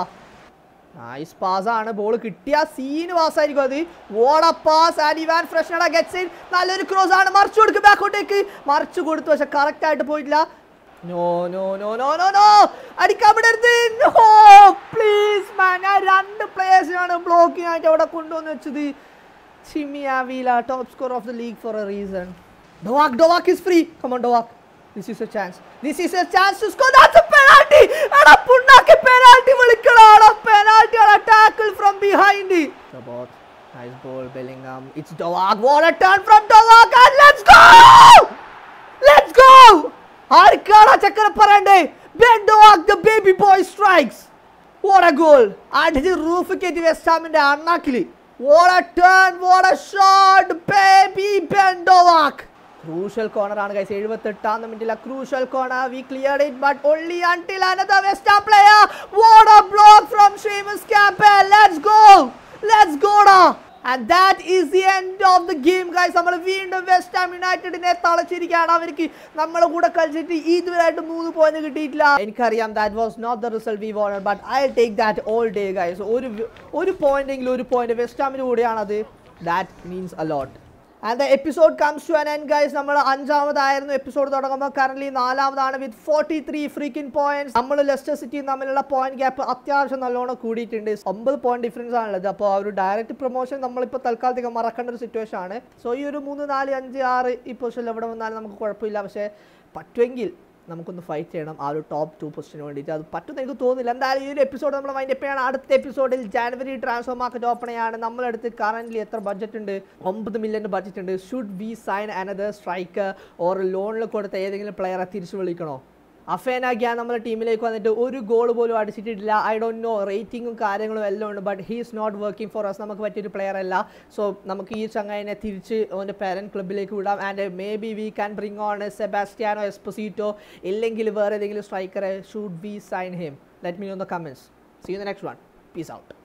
Speaker 1: nice pass ആണ് ബോൾ കിട്ടിയ സീന് പാസ് ആയിരിക്കും അത് വോട പാസ് ആൻഡ് ഇവാൻ ഫ്രഷ്നഡ ഗെറ്റ്സ് ഇൻ നല്ലൊരു ക്രോസ് ആണ് മറിച്ചു കൊടുക്കും ബാക്കോട്ടേക്ക് മറിച്ചു കൊടുത്തു പക്ഷെ കറക്റ്റ് ആയിട്ട് പോയിട്ടില്ല no no no no no no അടിക്കാൻ വിടരുത് നോ പ്ലീസ് മാൻ ഞാൻ രണ്ട് പ്ലേയേഴ്സിനാണ് ബ്ലോക്കിംഗ് ആയിട്ട് അവിടെ കൊണ്ടുവന്ന് വെച്ചത് Chimy Avila top score of the league for a reason ഡോവാക് ഡോവാക് ഇസ് ഫ്രീ കമോൺ ഡോവാക് this is a chance this is a chance to score that's a penalty എടാ പുണ്ണാക്കി പെനാൽറ്റി വിളിക്കടാ എടാ പെനാൽറ്റി എടാ tackle from behind Shabbat. Nice ball, Bellingham. It's Dovak. What a turn from Dovak. And let's go! Let's go! ആർക്കാണ് ചക്കര പറയണ്ടേ Ben Doak the baby boy strikes what a goal അടിച്ച് roof കയറ്റി വെസ്റ്റാമിന്റെ അണ്ണാക്കില് what a turn what a shot baby Ben Doak crucial corner ആണ് guys എഴുപത്തെട്ടാം മിനിറ്റിലെ crucial corner we cleared it but only until another West Ham player what a block from Seamus Campbell let's go let's ഗോടാ and that is the end of the game guys നമ്മൾ വീണ്ടും west Ham യുണൈറ്റഡിനെ തളച്ചിരിക്കുകയാണ് അവർക്ക് നമ്മളെ കൂടെ കളിച്ചിട്ട് ഇതുവരെയായിട്ട് മൂന്ന് പോയിന്റ് കിട്ടിയിട്ടില്ല എനിക്കറിയാം that was not the result we wanna but I take that all day guys ഒരു ഒരു പോയിന്റ് എങ്കിലും ഒരു പോയിന്റ് വെസ്റ്റ് ഹാമിന് കൂടെയാണത് that means a lot and the episode comes to an end guys നമ്മൾ അഞ്ചാമതായിരുന്നു എപ്പിസോഡ് തുടങ്ങുമ്പോൾ കറന്റ് നാലാമതാണ് with forty three freaking points നമ്മൾ ലെസ്റ്റർ സിറ്റിയും തമ്മിലുള്ള പോയിന്റ് ഗ്യാപ്പ് അത്യാവശ്യം നല്ലോണം കൂടിയിട്ടുണ്ട് ഒമ്പത് പോയിന്റ് ഡിഫറൻസ് ആണുള്ളത് അപ്പോൾ ആ ഒരു ഡയറക്റ്റ് പ്രൊമോഷൻ നമ്മളിപ്പോൾ തൽക്കാലത്തേക്ക് മറക്കേണ്ട ഒരു സിറ്റുവേഷൻ ആണ് സോ ഈ ഒരു മൂന്ന് നാല് അഞ്ച് ആറ് ഈ പൊസിഷനിൽ എവിടെ വന്നാലും നമുക്ക് കുഴപ്പമില്ല പക്ഷേ പറ്റുമെങ്കിൽ നമുക്കൊന്ന് ഫൈറ്റ് ചെയ്യണം ആ ഒരു ടോപ്പ് ടു പൊസിഷന് വേണ്ടിയിട്ട് അത് പറ്റുമെന്ന് എനിക്ക് തോന്നുന്നില്ല എന്തായാലും ഈ ഒരു എപ്പിസോഡ് നമ്മൾ മൈൻഡ് എപ്പോഴാണ് അടുത്ത എപ്പിസോഡിൽ ജാനുവരി ട്രാൻസ്ഫർ മാർക്കറ്റ് ഓപ്പൺ ആണ് നമ്മളടുത്ത് കറന്റ് എത്ര ബഡ്ജറ്റ് ഉണ്ട് ഒമ്പത് മില്യൻ്റെ ബഡ്ജറ്റ് ഉണ്ട് should we sign another striker or ലോണിൽ കൊടുത്ത ഏതെങ്കിലും പ്ലെയറെ തിരിച്ചു വിളിക്കണോ അഫേന ഗ്യാൻ നമ്മുടെ ടീമിലേക്ക് വന്നിട്ട് ഒരു ഗോൾ പോലും അടിച്ചിട്ടില്ല ഐ ഡോണ്ട് നോ റേറ്റിംഗും കാര്യങ്ങളും എല്ലാം ഉണ്ട് but he is not working for us നമുക്ക് പറ്റിയൊരു പ്ലെയർ അല്ല സോ നമുക്ക് ഈ ചങ്ങായിനെ തിരിച്ച് അവൻ്റെ പാരൻറ്റ് ക്ലബിലേക്ക് വിടാം and maybe we can bring on Sebastiano Esposito ഇല്ലെങ്കിൽ വേറെ ഏതെങ്കിലും സ്ട്രൈക്കറെ should we sign him let me on the comments see you the next one peace out